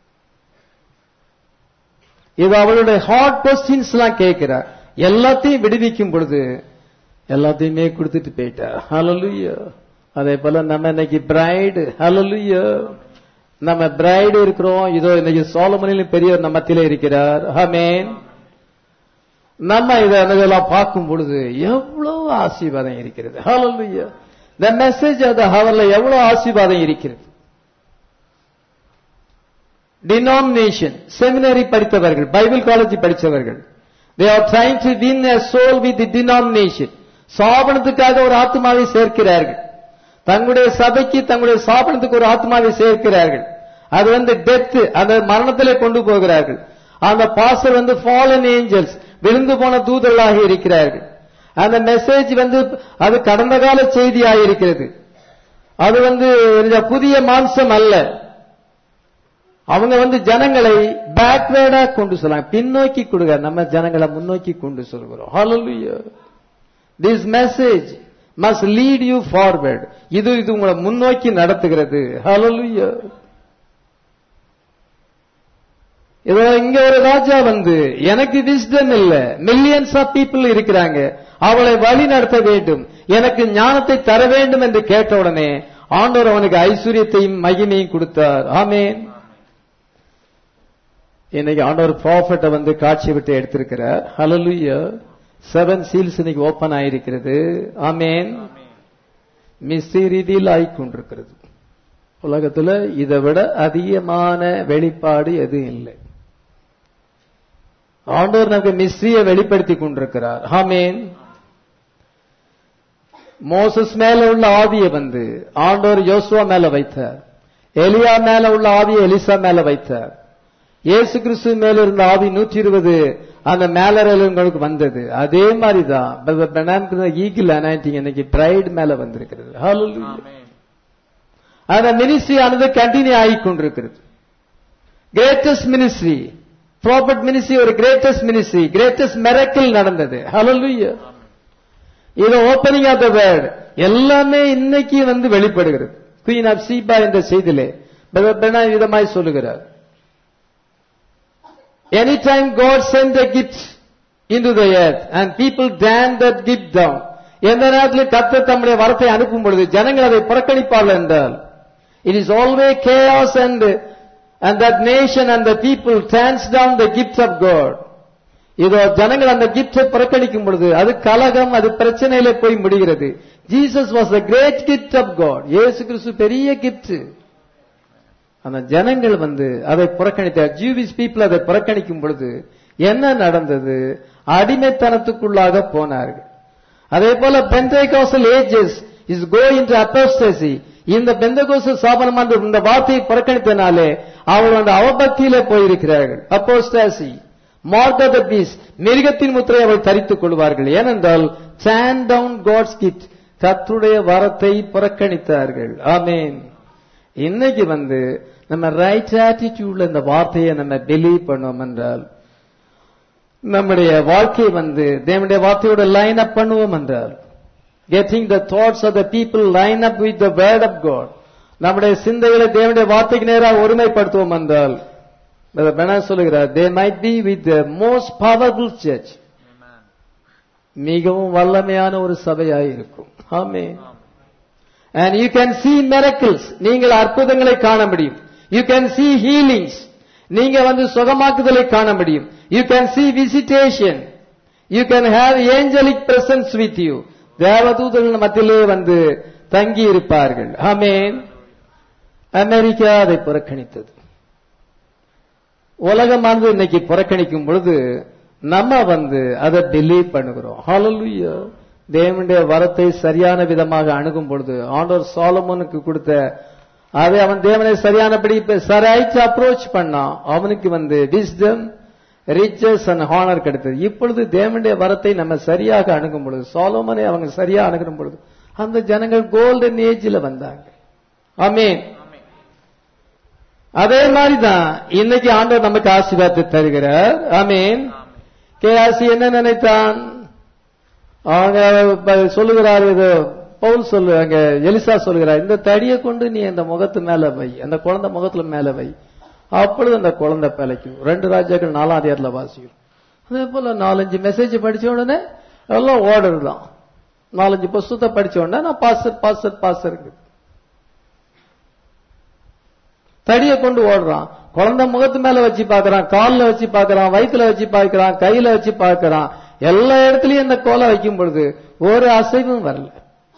இது அவளுடைய ஹாட் கொஸ்டின்ஸ் எல்லாம் கேட்கிறார் எல்லாத்தையும் விடுவிக்கும் பொழுது எல்லாத்தையுமே கொடுத்துட்டு போயிட்டா ஹalleluya அதே போல நம்ம இன்னைக்கு பிரைடு ஹalleluya நம்ம பிரைடு இருக்கிறோம் இதோ இன்னைக்கு சோலமனிலும் பெரியவர் நம்ம மத்தியில இருக்கிறார் ஆமென் நம்ம இதை இதெல்லாம் பார்க்கும் பொழுது எவ்வளவு ஆசீர்வாதம் இருக்கிறது ஹalleluya the message of the hourல எவ்வளவு ஆசீர்வாதம் இருக்கிறது டினாமினேஷன் செமினரி படித்தவர்கள் பைபிள் காலேஜ் படித்தவர்கள் they are trying to win a soul with the denomination சாபனத்துக்காக ஒரு ஆத்மாவை சேர்க்கிறார்கள் தங்களுடைய சபைக்கு தங்களுடைய சாப்பிடத்துக்கு ஒரு ஆத்மாவை சேர்க்கிறார்கள் அது வந்து டெத் அந்த மரணத்திலே கொண்டு போகிறார்கள் அந்த பாஸ்டர் வந்து ஃபாலன் ஏஞ்சல்ஸ் விழுந்து போன தூதர்களாக இருக்கிறார்கள் அந்த மெசேஜ் வந்து அது கடந்த கால செய்தியாக இருக்கிறது அது வந்து இந்த புதிய மாம்சம் அல்ல அவங்க வந்து ஜனங்களை பேக்வேர்டா கொண்டு சொல்லலாம் பின்னோக்கி கொடுங்க நம்ம ஜனங்களை முன்னோக்கி கொண்டு சொல்கிறோம் Hallelujah. This message must lead you forward இது இது உங்களை முன்னோக்கி நடத்துகிறது Hallelujah. இதோ இங்க ஒரு ராஜா வந்து எனக்கு விஸ்டம் இல்ல மில்லியன்ஸ் ஆஃப் பீப்புள் இருக்கிறாங்க அவளை வழி நடத்த வேண்டும் எனக்கு ஞானத்தை தர வேண்டும் என்று கேட்ட உடனே ஆண்டவர் அவனுக்கு ஐஸ்வர்யத்தையும் மகிமையும் கொடுத்தார் ஆமேன் இன்னைக்கு ஆண்டவர் ப்ராஃபட்டை வந்து காட்சி விட்டு எடுத்திருக்கிறார் ஹalleluya செவன் சீல்ஸ் இன்னைக்கு ஓபன் ஆயிருக்கிறது ஆமேன் மிஸ்ரி ரீதியில் ஆயிக்கொண்டிருக்கிறது உலகத்துல இதை விட அதிகமான வெளிப்பாடு எதுவும் இல்லை ஆண்டவர் நமக்கு மிஸ்ரியை வெளிப்படுத்தி கொண்டிருக்கிறார் ஆமேன் மோசஸ் மேல உள்ள ஆவியை வந்து ஆண்டவர் யோசுவா மேல வைத்தார் எலியா மேல உள்ள ஆவியை எலிசா மேல வைத்தார் இயேசு கிறிஸ்து மேல இருந்த ஆவி நூற்றி இருபது அந்த மேலர்களுக்கு வந்தது அதே மாதிரிதான் ஈகிள் அனாயிட்டிங் இன்னைக்கு பிரைட் மேல வந்திருக்கிறது Hallelujah. அந்த மினிஸ்ட்ரி ஆனது கண்டினியூ ஆகிக் கொண்டிருக்கிறது கிரேட்டஸ்ட் மினிஸ்ட்ரி ப்ராப்பர்ட் மினிஸ்ட்ரி ஒரு கிரேட்டஸ்ட் மினிஸ்ட்ரி கிரேட்டஸ்ட் மெரக்கிள் நடந்தது ஹalleluya இது ஓபனிங் ஆஃப் த வேர்ட் எல்லாமே இன்னைக்கு வந்து வெளிப்படுகிறது குயின் ஆஃப் சீபா என்ற செய்தியிலே பெனா விதமாய் சொல்லுகிறார் any time God sent a gift into the earth and people damn that gift down எந்த நேரத்தில் கர்த்தர் தம்முடைய வரத்தை அனுப்பும் பொழுது ஜனங்கள் அதை புறக்கணிப்பார்கள் என்றால் it is always chaos and and that nation and the people turns down the gift of God இதோ ஜனங்கள் அந்த கிஃப்டை புறக்கணிக்கும் பொழுது அது கலகம் அது பிரச்சனையில போய் முடிகிறது Jesus was the great gift of God இயேசு கிறிஸ்து பெரிய கிஃப்ட் அந்த ஜனங்கள் வந்து அதை புறக்கணித்தார் ஜூவிஸ் பீப்புள் அதை புறக்கணிக்கும் பொழுது என்ன நடந்தது அடிமைத்தனத்துக்குள்ளாக போனார்கள் அதே போல Pentecostal ages is go into apostasy இந்த பெந்தகோசல் சாபனமான இந்த வார்த்தையை புறக்கணித்தனாலே அவர்கள் அந்த அவபக்தியில போயிருக்கிறார்கள் அப்போஸ்டாசி மார்க் த பீஸ் மிருகத்தின் முத்திரை அவள் தரித்துக் கொள்வார்கள் ஏனென்றால் சாண்ட் டவுன் காட்ஸ் கிட் கத்துடைய வரத்தை புறக்கணித்தார்கள் ஆமேன் இன்னைக்கு வந்து நம்ம ரைட் ஆட்டிடியூட்ல இந்த வார்த்தையை நம்ம பிலீவ் பண்ணோம் என்றால் நம்முடைய வாழ்க்கை வந்து தேவனுடைய வார்த்தையோட லைன் அப் பண்ணுவோம் என்றால் getting the thoughts of the people line up with the word of God நம்முடைய சிந்தைகளை தேவனுடைய வார்த்தைக்கு நேராக ஒருமைப்படுத்துவோம் என்றால் பெனா சொல்லுகிறார் they might be with the most powerful church மிகவும் வல்லமையான ஒரு சபையாய் இருக்கும் ஆமே and you can see miracles நீங்கள் அற்புதங்களை காண முடியும் யூ கேன் சி ஹீலிங்ஸ் நீங்க வந்து சுகமாக்குதலை காண முடியும் you can see visitation you can have angelic presence with you தேவதூதர்கள் மத்தியிலே வந்து தங்கி இருப்பார்கள் ஆமேன் அமெரிக்கா அதை புறக்கணித்தது உலகமானது இன்னைக்கு புறக்கணிக்கும் பொழுது நம்ம வந்து அதை பிலீவ் பண்ணுகிறோம் ஹalleluya தேவனுடைய வரத்தை சரியான விதமாக அணுகும் பொழுது ஆண்டவர் சாலமோனுக்கு கொடுத்த அதை அவன் தேவனை சரியானபடி சரியாய்ச்சு அப்ரோச் பண்ணான் அவனுக்கு வந்து விஸ்டம் ரிச்சஸ் அண்ட் ஹானர் கிடைத்தது இப்பொழுது தேவனுடைய வரத்தை நம்ம சரியாக அணுகும் பொழுது சாலோமனை அவங்க சரியா அணுகும் பொழுது அந்த ஜனங்கள் கோல்டன் ஏஜ்ல வந்தாங்க ஆமீன் அதே மாதிரிதான் இன்னைக்கு ஆண்டவர் நமக்கு ஆசீர்வாதத்தை தருகிறார் ஆமீன் கேஆசி என்ன நினைத்தான் அவங்க சொல்லுகிறார் இது பவுல் சொல்லு அங்க எலிசா சொல்லுகிறார் இந்த தடியை கொண்டு நீ அந்த முகத்து மேல வை அந்த குழந்தை முகத்துல மேல வை அப்பொழுது அந்த குழந்தை பிழைக்கும் ரெண்டு ராஜாக்கள் நாலாம் அதிகாரத்துல வாசிக்கும் அதே போல நாலஞ்சு மெசேஜ் படிச்ச உடனே எல்லாம் ஓர்டர் தான் நாலஞ்சு புஸ்தத்தை படிச்ச உடனே நான் பாஸ்டர் பாஸ்டர் பாஸ்டர் தடியை கொண்டு ஓடுறான் குழந்தை முகத்து மேல வச்சு பாக்குறான் கால்ல வச்சு பாக்குறான் வயிற்றுல வச்சு பாக்குறான் கையில வச்சு பாக்குறான் எல்லா இடத்துலயும் இந்த கோலை வைக்கும் பொழுது ஒரு அசைவும் வரல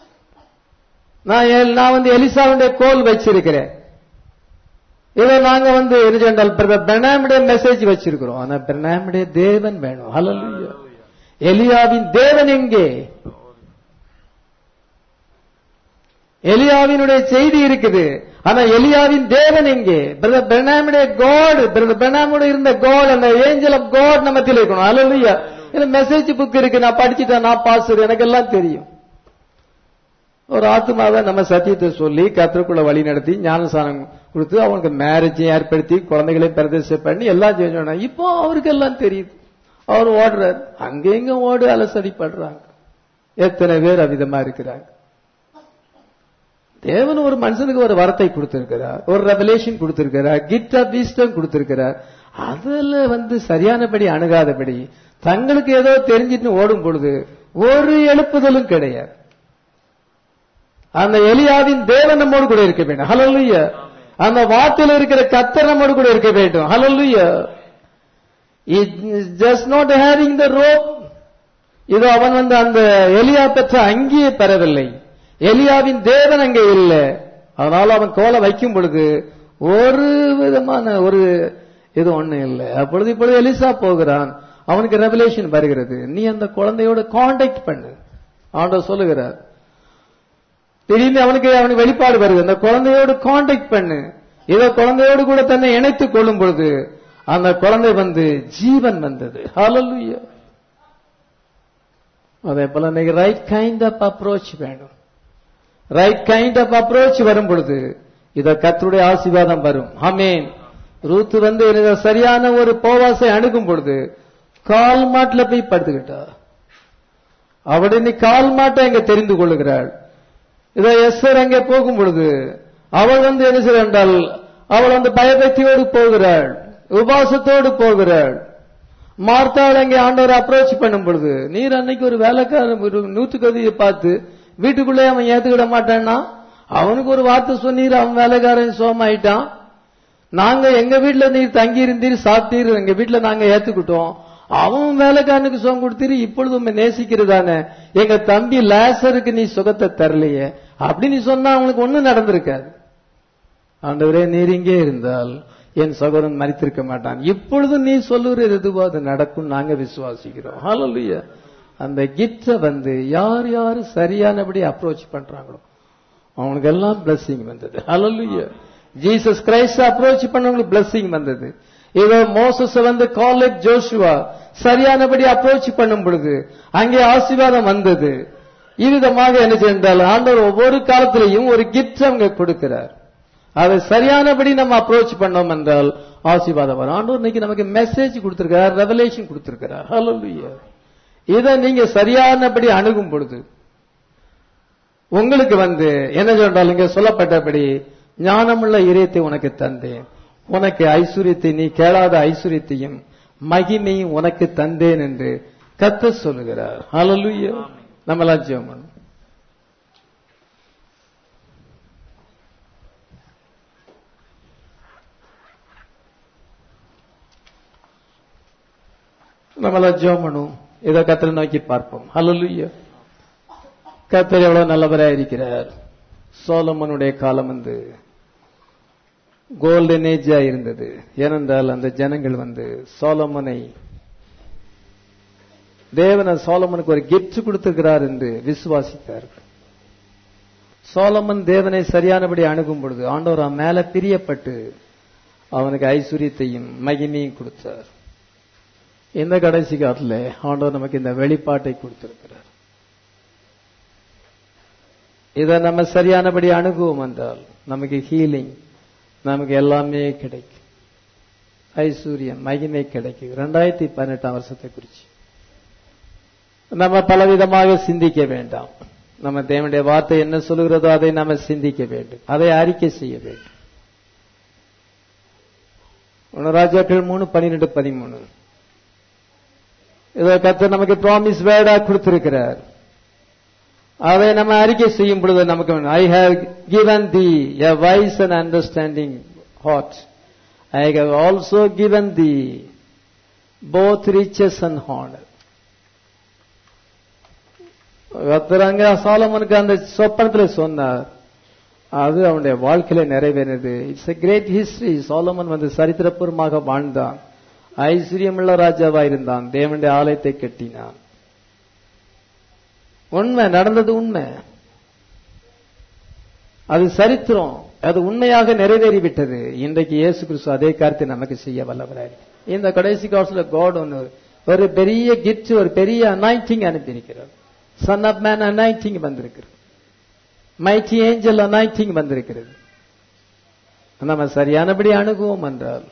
நான் நான் வந்து எலிசாவுடைய கோல் வச்சிருக்கிறேன் இதை நாங்க வந்து பெனாமுடைய மெசேஜ் வச்சிருக்கிறோம் ஆனா பெனாமுடைய தேவன் வேணும் ஹalleluya எலியாவின் தேவன் எங்கே எலியாவினுடைய செய்தி இருக்குது ஆனா எலியாவின் தேவன் எங்கே பிரதர் பெர்னாமுடைய காட் பிரதர் பெர்னாமுடைய இருந்த காட் அந்த ஏஞ்சல் ஆஃப் காட் நமத்தில் இருக்கணும் அல்லையா இல்ல மெசேஜ் புக் இருக்கு நான் படிச்சுட்டேன் நான் பாஸ் எனக்கு எல்லாம் தெரியும் ஒரு ஆத்மாவை நம்ம சத்தியத்தை சொல்லி கத்திரக்குள்ள வழி நடத்தி ஞானசானம் கொடுத்து அவனுக்கு மேரேஜை ஏற்படுத்தி குழந்தைகளை பிரதேசம் பண்ணி எல்லாம் செஞ்சோம் இப்போ அவருக்கு எல்லாம் தெரியுது அவர் ஓடுறார் அங்க எங்க ஓடு அலசடி படுறாங்க எத்தனை பேர் அவிதமா இருக்கிறாங்க தேவன் ஒரு மனுஷனுக்கு ஒரு வரத்தை கொடுத்திருக்கிறார் ஒரு ரெவலேஷன் கொடுத்திருக்கிறார் கிஃப்ட் ஆஃப் வீஸ்டம் கொடுத்திருக்கிறார் அதுல வந்து சரியானபடி அணுகாதபடி தங்களுக்கு ஏதோ தெரிஞ்சிட்டு ஓடும் பொழுது ஒரு எழுப்புதலும் கிடையாது அந்த எலியாவின் தேவன் நம்மோடு கூட இருக்க வேண்டும் ஹலல்லுயா அந்த வார்த்தையில் இருக்கிற கத்தர் நம்மோடு கூட இருக்க வேண்டும் hallelujah just not hearing the rope இதோ அவன் வந்து அந்த எலியா பெற்ற அங்கேயே பெறவில்லை எலியாவின் தேவன் அங்கே இல்லை அதனால அவன் கோலை வைக்கும் பொழுது ஒரு விதமான ஒரு இது ஒண்ணு இல்லை அப்பொழுது இப்பொழுது எலிசா போகிறான் அவனுக்கு ரெவலேஷன் வருகிறது நீ அந்த குழந்தையோட காண்டாக்ட் பண்ணு ஆண்டவர் சொல்லுகிறார் திடீர்னு அவனுக்கு அவனுக்கு வெளிப்பாடு வருது அந்த குழந்தையோடு காண்டாக்ட் பண்ணு இத குழந்தையோடு கூட தன்னை இணைத்துக் கொள்ளும் பொழுது அந்த குழந்தை வந்து ஜீவன் வந்தது ஹalleluya அதே போல இன்னைக்கு ரைட் கைண்ட் ஆஃப் அப்ரோச் வேணும் ரைட் கைண்ட் ஆஃப் அப்ரோச் வரும் பொழுது இத கத்தருடைய ஆசீர்வாதம் வரும் ஆமேன் ரூத் வந்து எனக்கு சரியான ஒரு போவாசை அணுகும் பொழுது கால் மாட்டுல போய் படுத்துக்கிட்டா அவள் இன்னைக்கு கால் மாட்டை அங்க தெரிந்து கொள்ளுகிறாள் இதை எஸ்ஸர் அங்கே போகும் பொழுது அவள் வந்து என்ன செய்ய என்றால் அவள் வந்து பயபக்தியோடு போகிறாள் உபாசத்தோடு போகிறாள் மார்த்தாள் அங்கே ஆண்டவர் அப்ரோச் பண்ணும் பொழுது நீர் அன்னைக்கு ஒரு வேலைக்காரன் ஒரு நூற்றுக்கதியை பார்த்து வீட்டுக்குள்ளே அவன் ஏத்துக்கிட மாட்டான்னா அவனுக்கு ஒரு வார்த்தை சொன்னீர் அவன் வேலைக்காரன் சோமாயிட்டான் நாங்க எங்க வீட்டுல நீர் தங்கி இருந்தீர் சாப்பிட்டீர் எங்க வீட்டுல நாங்க ஏத்துக்கிட்டோம் அவன் வேலைக்காரனுக்கு சுகம் கொடுத்தீரு இப்பொழுது உண்மை நேசிக்கிறதானே எங்க தம்பி லேசருக்கு நீ சுகத்தை தரலையே அப்படி நீ சொன்னா அவனுக்கு ஒண்ணும் நடந்திருக்காது ஆண்டவரே நீர் இங்கே இருந்தால் என் சகோதரன் மறித்திருக்க மாட்டான் இப்பொழுது நீ சொல்லுறது எதுவோ அது நடக்கும் நாங்க விசுவாசிக்கிறோம் ஹalleluya அந்த கிஃப்ட வந்து யார் யார் சரியானபடி அப்ரோச் பண்றாங்களோ அவனுக்கு எல்லாம் பிளஸ்ஸிங் வந்தது ஹalleluya ஜீசஸ் கிரைஸ்ட் அப்ரோச் பண்ணவங்களுக்கு பிளஸ்ஸிங் வந்தது இதோ மோசஸ் வந்து காலேஜ் ஜோஷுவா சரியானபடி அப்ரோச் பண்ணும் பொழுது அங்கே ஆசீர்வாதம் வந்தது இவ்விதமாக என்ன சென்றால் ஆண்டவர் ஒவ்வொரு காலத்திலையும் ஒரு கிஃப்ட் அவங்க கொடுக்கிறார் அதை சரியானபடி நம்ம அப்ரோச் பண்ணோம் என்றால் ஆசீர்வாதம் வரும் ஆண்டவர் இன்னைக்கு நமக்கு மெசேஜ் கொடுத்திருக்கிறார் ரெவலேஷன் கொடுத்திருக்கிறார் ஹalleluya இதை நீங்க சரியானபடி அணுகும் பொழுது உங்களுக்கு வந்து என்ன சொன்னால் இங்க சொல்லப்பட்டபடி ஞானமுள்ள இதயத்தை உனக்கு தந்தேன் உனக்கு ஐஸ்வர்யத்தை நீ கேளாத ஐஸ்வர்யத்தையும் மகிமையும் உனக்கு தந்தேன் என்று கத்த சொல்லுகிறார் ஹalleluya நம்மளாம் ஜெபம் பண்ணுவோம். நம்மளாம் ஜெபம் பண்ணுவோம் இதை கத்தரை நோக்கி பார்ப்போம் ஹalleluya கத்தர் எவ்வளவு நல்லவராக இருக்கிறார் சோலமனுடைய காலம் வந்து கோல்டன் ஏஜா இருந்தது ஏனென்றால் அந்த ஜனங்கள் வந்து சோலமனை தேவன சோலமனுக்கு ஒரு கிஃப்ட் கொடுத்திருக்கிறார் என்று விசுவாசித்தார்கள் சோலமன் தேவனை சரியானபடி அணுகும் பொழுது ஆண்டவர் அவன் மேல பிரியப்பட்டு அவனுக்கு ஐஸ்வர்யத்தையும் மகிமையும் கொடுத்தார் இந்த கடைசி காலத்துல ஆண்டவர் நமக்கு இந்த வெளிப்பாட்டை கொடுத்திருக்கிறார் இதை நம்ம சரியானபடி அணுகுவோம் என்றால் நமக்கு ஹீலிங் நமக்கு எல்லாமே கிடைக்கும் ஐஸ்வர்யம் மகிமை கிடைக்கும் ரெண்டாயிரத்தி பதினெட்டாம் வருஷத்தை குறிச்சு நம்ம பலவிதமாக சிந்திக்க வேண்டாம் நம்ம தேவனுடைய வார்த்தை என்ன சொல்லுகிறதோ அதை நம்ம சிந்திக்க வேண்டும் அதை அறிக்கை செய்ய வேண்டும் ஒன்னு ராஜாக்கள் மூணு பன்னிரெண்டு பதிமூணு இதை கத்த நமக்கு ப்ராமிஸ் வேர்டா கொடுத்திருக்கிறார் அதை நம்ம அறிக்கை செய்யும் பொழுது நமக்கு I have given thee a wise and understanding heart I have also given thee both riches and honor கத்தராங்க சாலமனுக்கு அந்த சொப்பனத்துல சொன்னார் அது அவனுடைய வாழ்க்கையில நிறைவேறினது it's a great history Solomon வந்து சரித்திரபூர்வமாக வாழ்ந்தான் ஐஸ்வர்யமுள்ள ராஜாவா இருந்தான் தேவனுடைய ஆலயத்தை கட்டினான் உண்மை நடந்தது உண்மை அது சரித்திரம் அது உண்மையாக நிறைவேறிவிட்டது இன்றைக்கு இயேசு கிறிஸ்து அதே காரியத்தை நமக்கு செய்ய வல்லவராய் இந்த கடைசி காலத்துல காட் ஒன்று ஒரு பெரிய கிஃப்ட் ஒரு பெரிய அனாயிட்டிங் அனுப்பியிருக்கிறார் சன் ஆஃப் மேன் அனாயிட்டிங் வந்திருக்கிறது மைட்டி ஏஞ்சல் அனாயிட்டிங் வந்திருக்கிறது நம்ம சரியானபடி அணுகுவோம் என்றால்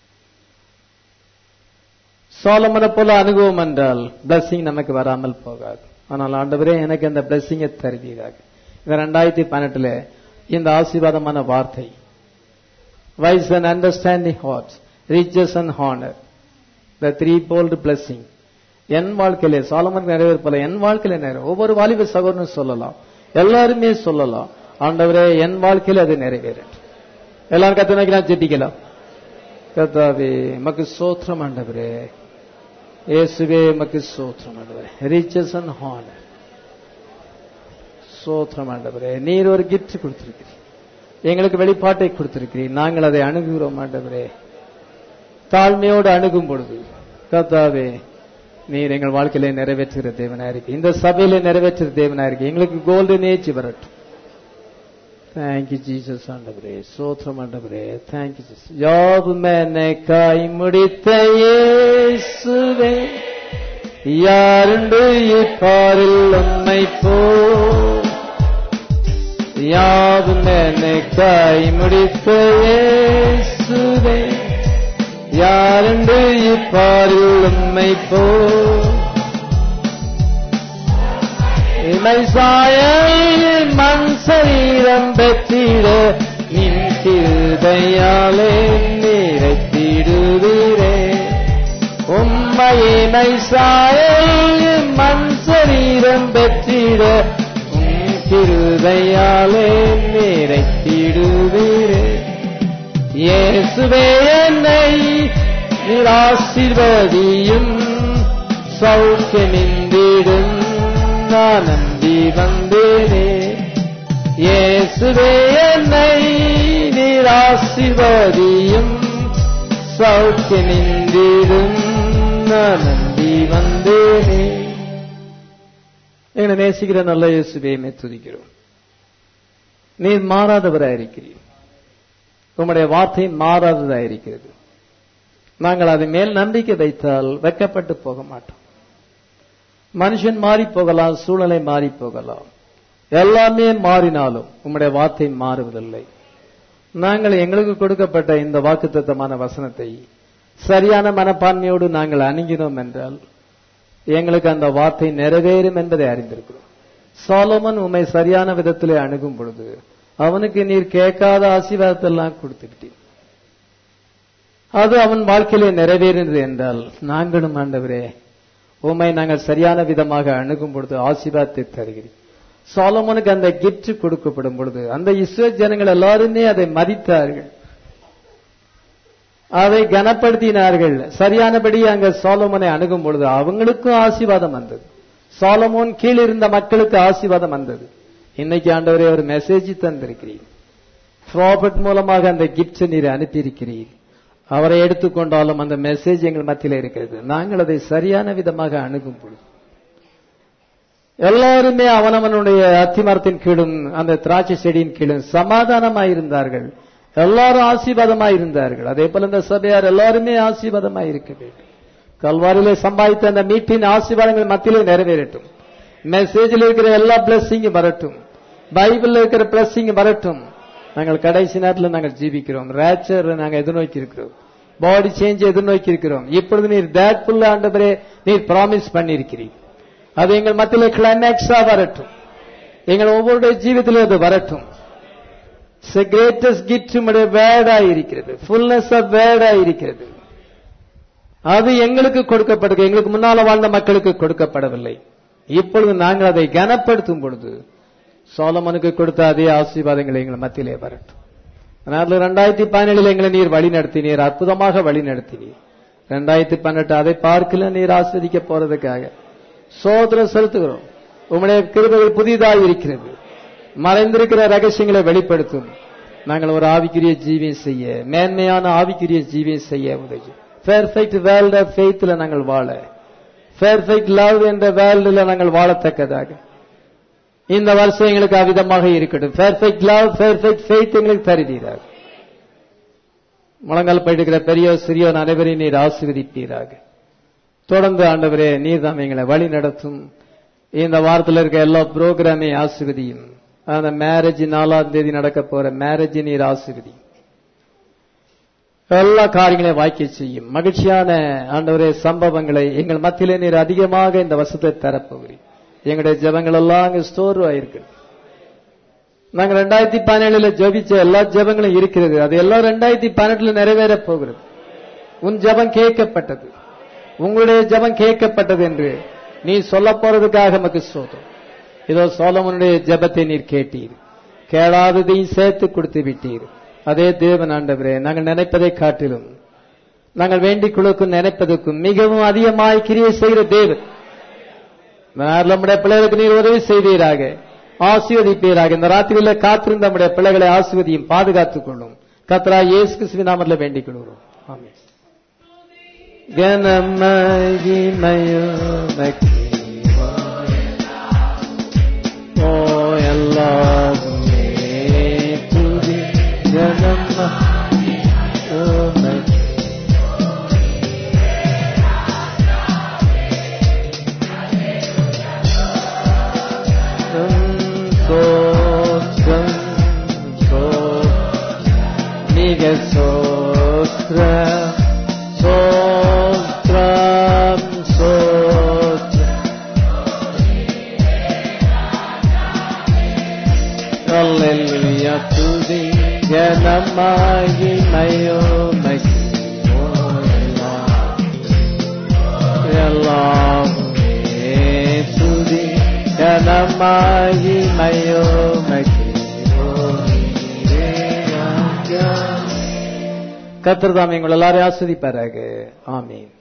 சோலமனை போல அணுகுவோம் என்றால் பிளஸ்ஸிங் நமக்கு வராமல் போகாது ஆனால் ஆண்டவரே எனக்கு அந்த பிளஸ்ஸிங்கை தருவீராக இந்த ரெண்டாயிரத்தி பதினெட்டுல இந்த ஆசீர்வாதமான வார்த்தை wise and understanding heart riches and honour the three fold blessing என் வாழ்க்கையில சாலமன் நிறைவேற்பல என் வாழ்க்கையில நிறைவே ஒவ்வொரு வாலிப சகோதரனும் சொல்லலாம் எல்லாருமே சொல்லலாம் ஆண்டவரே என் வாழ்க்கையில அது நிறைவேறட்டும் எல்லாரும் கத்து வைக்கலாம் செட்டிக்கலாம் கத்தாவே மக்கு சோத்திரம் ஆண்டவரே இயேசுவே மக்கு சோத்திரம் ஆண்டவரே ரிச்சஸ் அண்ட் ஹானர் சோத்திரம் ஆண்டவரே நீர் ஒரு கிஃப்ட் கொடுத்திருக்கிறீர் எங்களுக்கு வெளிப்பாட்டை கொடுத்திருக்கிறீர் நாங்கள் அதை அணுகுகிறோம் ஆண்டவரே தாழ்மையோடு அணுகும் பொழுது கத்தாவே நீர் எங்கள் வாழ்க்கையில நிறைவேற்றுகிற தேவனா இருக்கு இந்த சபையில நிறைவேற்றுகிற தேவனா இருக்கு எங்களுக்கு கோல்டன் ஏஜ் வரட்டும் தேங்க்யூ ஜீசஸ் ஆண்டவரே சோத்திரம் ஆண்டவரே தேங்க்யூ ஜீசஸ் யாவு மேனை காய் முடித்த இயேசுவே யாருண்டு இப்பாரில் உண்மை போ யாவும் என்னை காய் முடித்த இயேசுவே யாருண்டு இப்பாரில் உண்மை போ இமை சாயல் மண் சரீரம் பெற்றிட நின் கிருதையாலே நிறைத்திடுவீரே உம்மையினை சாயல் மண் சரீரம் பெற்றிட உம் கிருதையாலே நிறைத்திடுவீரே இயேசுவே என்னை நிராசிர்வதியும் சௌக்கியமிந்திடும் நான் நம்பி வந்தேனே இயேசுவே என்னை நிராசிர்வதியும் சௌக்கியமிந்திடும் நான் நம்பி வந்தேனே எங்களை நேசிக்கிற நல்ல இயேசுவே துதிக்கிறோம் நீர் மாறாதவராயிருக்கிறீர் உம்முடைய வார்த்தை மாறாததாயிருக்கிறது நாங்கள் அது மேல் நம்பிக்கை வைத்தால் வெக்கப்பட்டு போக மாட்டோம் மனுஷன் மாறி போகலாம் சூழ்நிலை மாறி போகலாம் எல்லாமே மாறினாலும் உம்முடைய வார்த்தை மாறுவதில்லை நாங்கள் எங்களுக்கு கொடுக்கப்பட்ட இந்த வாக்குத்தத்தமான வசனத்தை சரியான மனப்பான்மையோடு நாங்கள் அணுகினோம் என்றால் எங்களுக்கு அந்த வார்த்தை நிறைவேறும் என்பதை அறிந்திருக்கிறோம் சாலோமன் உண்மை சரியான விதத்திலே அணுகும் பொழுது அவனுக்கு நீர் கேட்காத ஆசீர்வாதத்தெல்லாம் கொடுத்துக்கிட்டீர் அது அவன் வாழ்க்கையிலே நிறைவேறினது என்றால் நாங்களும் ஆண்டவரே உண்மை நாங்கள் சரியான விதமாக அணுகும் பொழுது ஆசீர்வாதத்தை தருகிறேன் சாலமோனுக்கு அந்த கிஃப்ட் கொடுக்கப்படும் பொழுது அந்த இஸ்ரோ ஜனங்கள் எல்லாருமே அதை மதித்தார்கள் அதை கனப்படுத்தினார்கள் சரியானபடி அங்க சாலமோனை அணுகும் பொழுது அவங்களுக்கும் ஆசீர்வாதம் வந்தது சாலமோன் கீழ் இருந்த மக்களுக்கு ஆசீர்வாதம் வந்தது இன்னைக்கு ஆண்டவரே ஒரு மெசேஜ் தந்திருக்கிறீர் ப்ராபர்ட் மூலமாக அந்த கிஃப்ட் நீர் அனுப்பியிருக்கிறீர் அவரை எடுத்துக்கொண்டாலும் அந்த மெசேஜ் எங்கள் மத்தியில் இருக்கிறது நாங்கள் அதை சரியான விதமாக அணுகும் பொழுது எல்லாருமே அவனவனுடைய அத்திமரத்தின் கீழும் அந்த திராட்சை செடியின் கீழும் சமாதானமாயிருந்தார்கள் எல்லாரும் ஆசீர்வாதமாயிருந்தார்கள் அதே போல இந்த சபையார் எல்லாருமே ஆசீர்வாதமாய் இருக்க வேண்டும் கல்வாரியிலே சம்பாதித்த அந்த மீட்டின் ஆசீர்வாதங்கள் மத்தியிலே நிறைவேறட்டும் மெசேஜில் இருக்கிற எல்லா பிளஸ்ஸிங்கும் வரட்டும் பைபிள்ல இருக்கிற பிளஸ்ஸிங் வரட்டும் நாங்கள் கடைசி நேரத்தில் நாங்கள் ஜீவிக்கிறோம் ரேச்சர் நாங்கள் எதிர்நோக்கி இருக்கிறோம் பாடி சேஞ்ச் எதிர்நோக்கி இருக்கிறோம் இப்பொழுது நீர் தேட் புல்ல ஆண்டவரே நீர் ப்ராமிஸ் பண்ணியிருக்கிறீர் அது எங்கள் மத்தியில் கிளைமேக்ஸா வரட்டும் எங்கள் ஒவ்வொருடைய ஜீவித்திலும் அது வரட்டும் கிரேட்டஸ்ட் கிஃப்ட் உடைய வேர்டா இருக்கிறது ஃபுல்னஸ் ஆஃப் வேர்டா இருக்கிறது அது எங்களுக்கு கொடுக்கப்படுது எங்களுக்கு முன்னால வாழ்ந்த மக்களுக்கு கொடுக்கப்படவில்லை இப்பொழுது நாங்கள் அதை கனப்படுத்தும் பொழுது சோலமனுக்கு கொடுத்த அதே ஆசீர்வாதங்கள் எங்கள் மத்தியிலே வரட்டும் அதனால ரெண்டாயிரத்தி பதினேழில் எங்களை நீர் வழி நடத்தினீர் அற்புதமாக வழி நடத்தினீர் ரெண்டாயிரத்தி பன்னெண்டு அதை பார்க்கல நீர் ஆஸ்வதிக்க போறதுக்காக சோதரம் செலுத்துகிறோம் உங்களுடைய கிருபைகள் புதிதாக இருக்கிறது மறைந்திருக்கிற ரகசியங்களை வெளிப்படுத்தும் நாங்கள் ஒரு ஆவிக்குரிய ஜீவியம் செய்ய மேன்மையான ஆவிக்குரிய ஜீவியம் செய்ய உதவி பெர்ஃபெக்ட் வேர்ல்ட் ஆஃப் ஃபெய்த்ல நாங்கள் வாழ பெர்ஃபெக்ட் லவ் என்ற வேர்ல்டில் நாங்கள் வாழத்தக்கதாக இந்த வருஷம் எங்களுக்கு அவிதமாக இருக்கட்டும் பெர்ஃபெக்ட் லவ் பெர்ஃபெக்ட் ஃபெய்த் எங்களுக்கு தருவீராக முழங்கால் படுகிற பெரிய சிறியோன் அனைவரையும் நீர் ஆசீர்வதிப்பீராக தொடர்ந்து ஆண்டவரே நீர் தாம் எங்களை வழி நடத்தும் இந்த வாரத்தில் இருக்க எல்லா புரோகிராமையும் ஆசீர்வதியும் அந்த மேரேஜ் நாலாம் தேதி நடக்க போற மேரேஜ் நீர் ஆசீர்வதியும் எல்லா காரியங்களையும் வாய்க்க செய்யும் மகிழ்ச்சியான ஆண்டவரே சம்பவங்களை எங்கள் மத்தியிலே நீர் அதிகமாக இந்த வருஷத்தை தரப்போகிறீர் எங்களுடைய ஜெபங்கள் எல்லாம் அங்க ஸ்டோர் ஆயிருக்கு நாங்க ரெண்டாயிரத்தி பதினேழுல ஜெபிச்ச எல்லா ஜெபங்களும் இருக்கிறது அது எல்லாம் ரெண்டாயிரத்தி பதினெட்டுல நிறைவேற போகிறது உன் ஜெபம் கேட்கப்பட்டது உங்களுடைய ஜெபம் கேட்கப்பட்டது என்று நீ சொல்ல போறதுக்காக நமக்கு சோதம் இதோ சோலமனுடைய ஜெபத்தை நீர் கேட்டீர் கேளாததையும் சேர்த்து கொடுத்து விட்டீர் அதே தேவன் ஆண்டவரே நாங்கள் நினைப்பதை காட்டிலும் நாங்கள் வேண்டிக் கொள்ளுக்கும் நினைப்பதற்கும் மிகவும் அதிகமாய் கிரியை செய்கிற தேவன் நான் நம்முடைய பிள்ளைகளுக்கு நீர் உதவி செய்வீராக ஆசீர்வதிப்பீராக இந்த ராத்திரியில காத்திருந்த நம்முடைய பிள்ளைகளை ஆசீர்வதியும் பாதுகாத்துக் கொள்ளும் கத்ரா இயேசு கிறிஸ்துவின் நாமத்தில் வேண்டிக் கொள்கிறோம் ஆமென் ஓ எல்லாருமே துதி கனம மிக சோத்ர சோத்ரம் சோத்ர Hallelujah to the Janamagi Mayo Maki to the Janamagi Mayo Maki கத்திரதாம் எங்கள் எல்லாரையும் ஆஸ்வதிப்பாராக ஆமீன்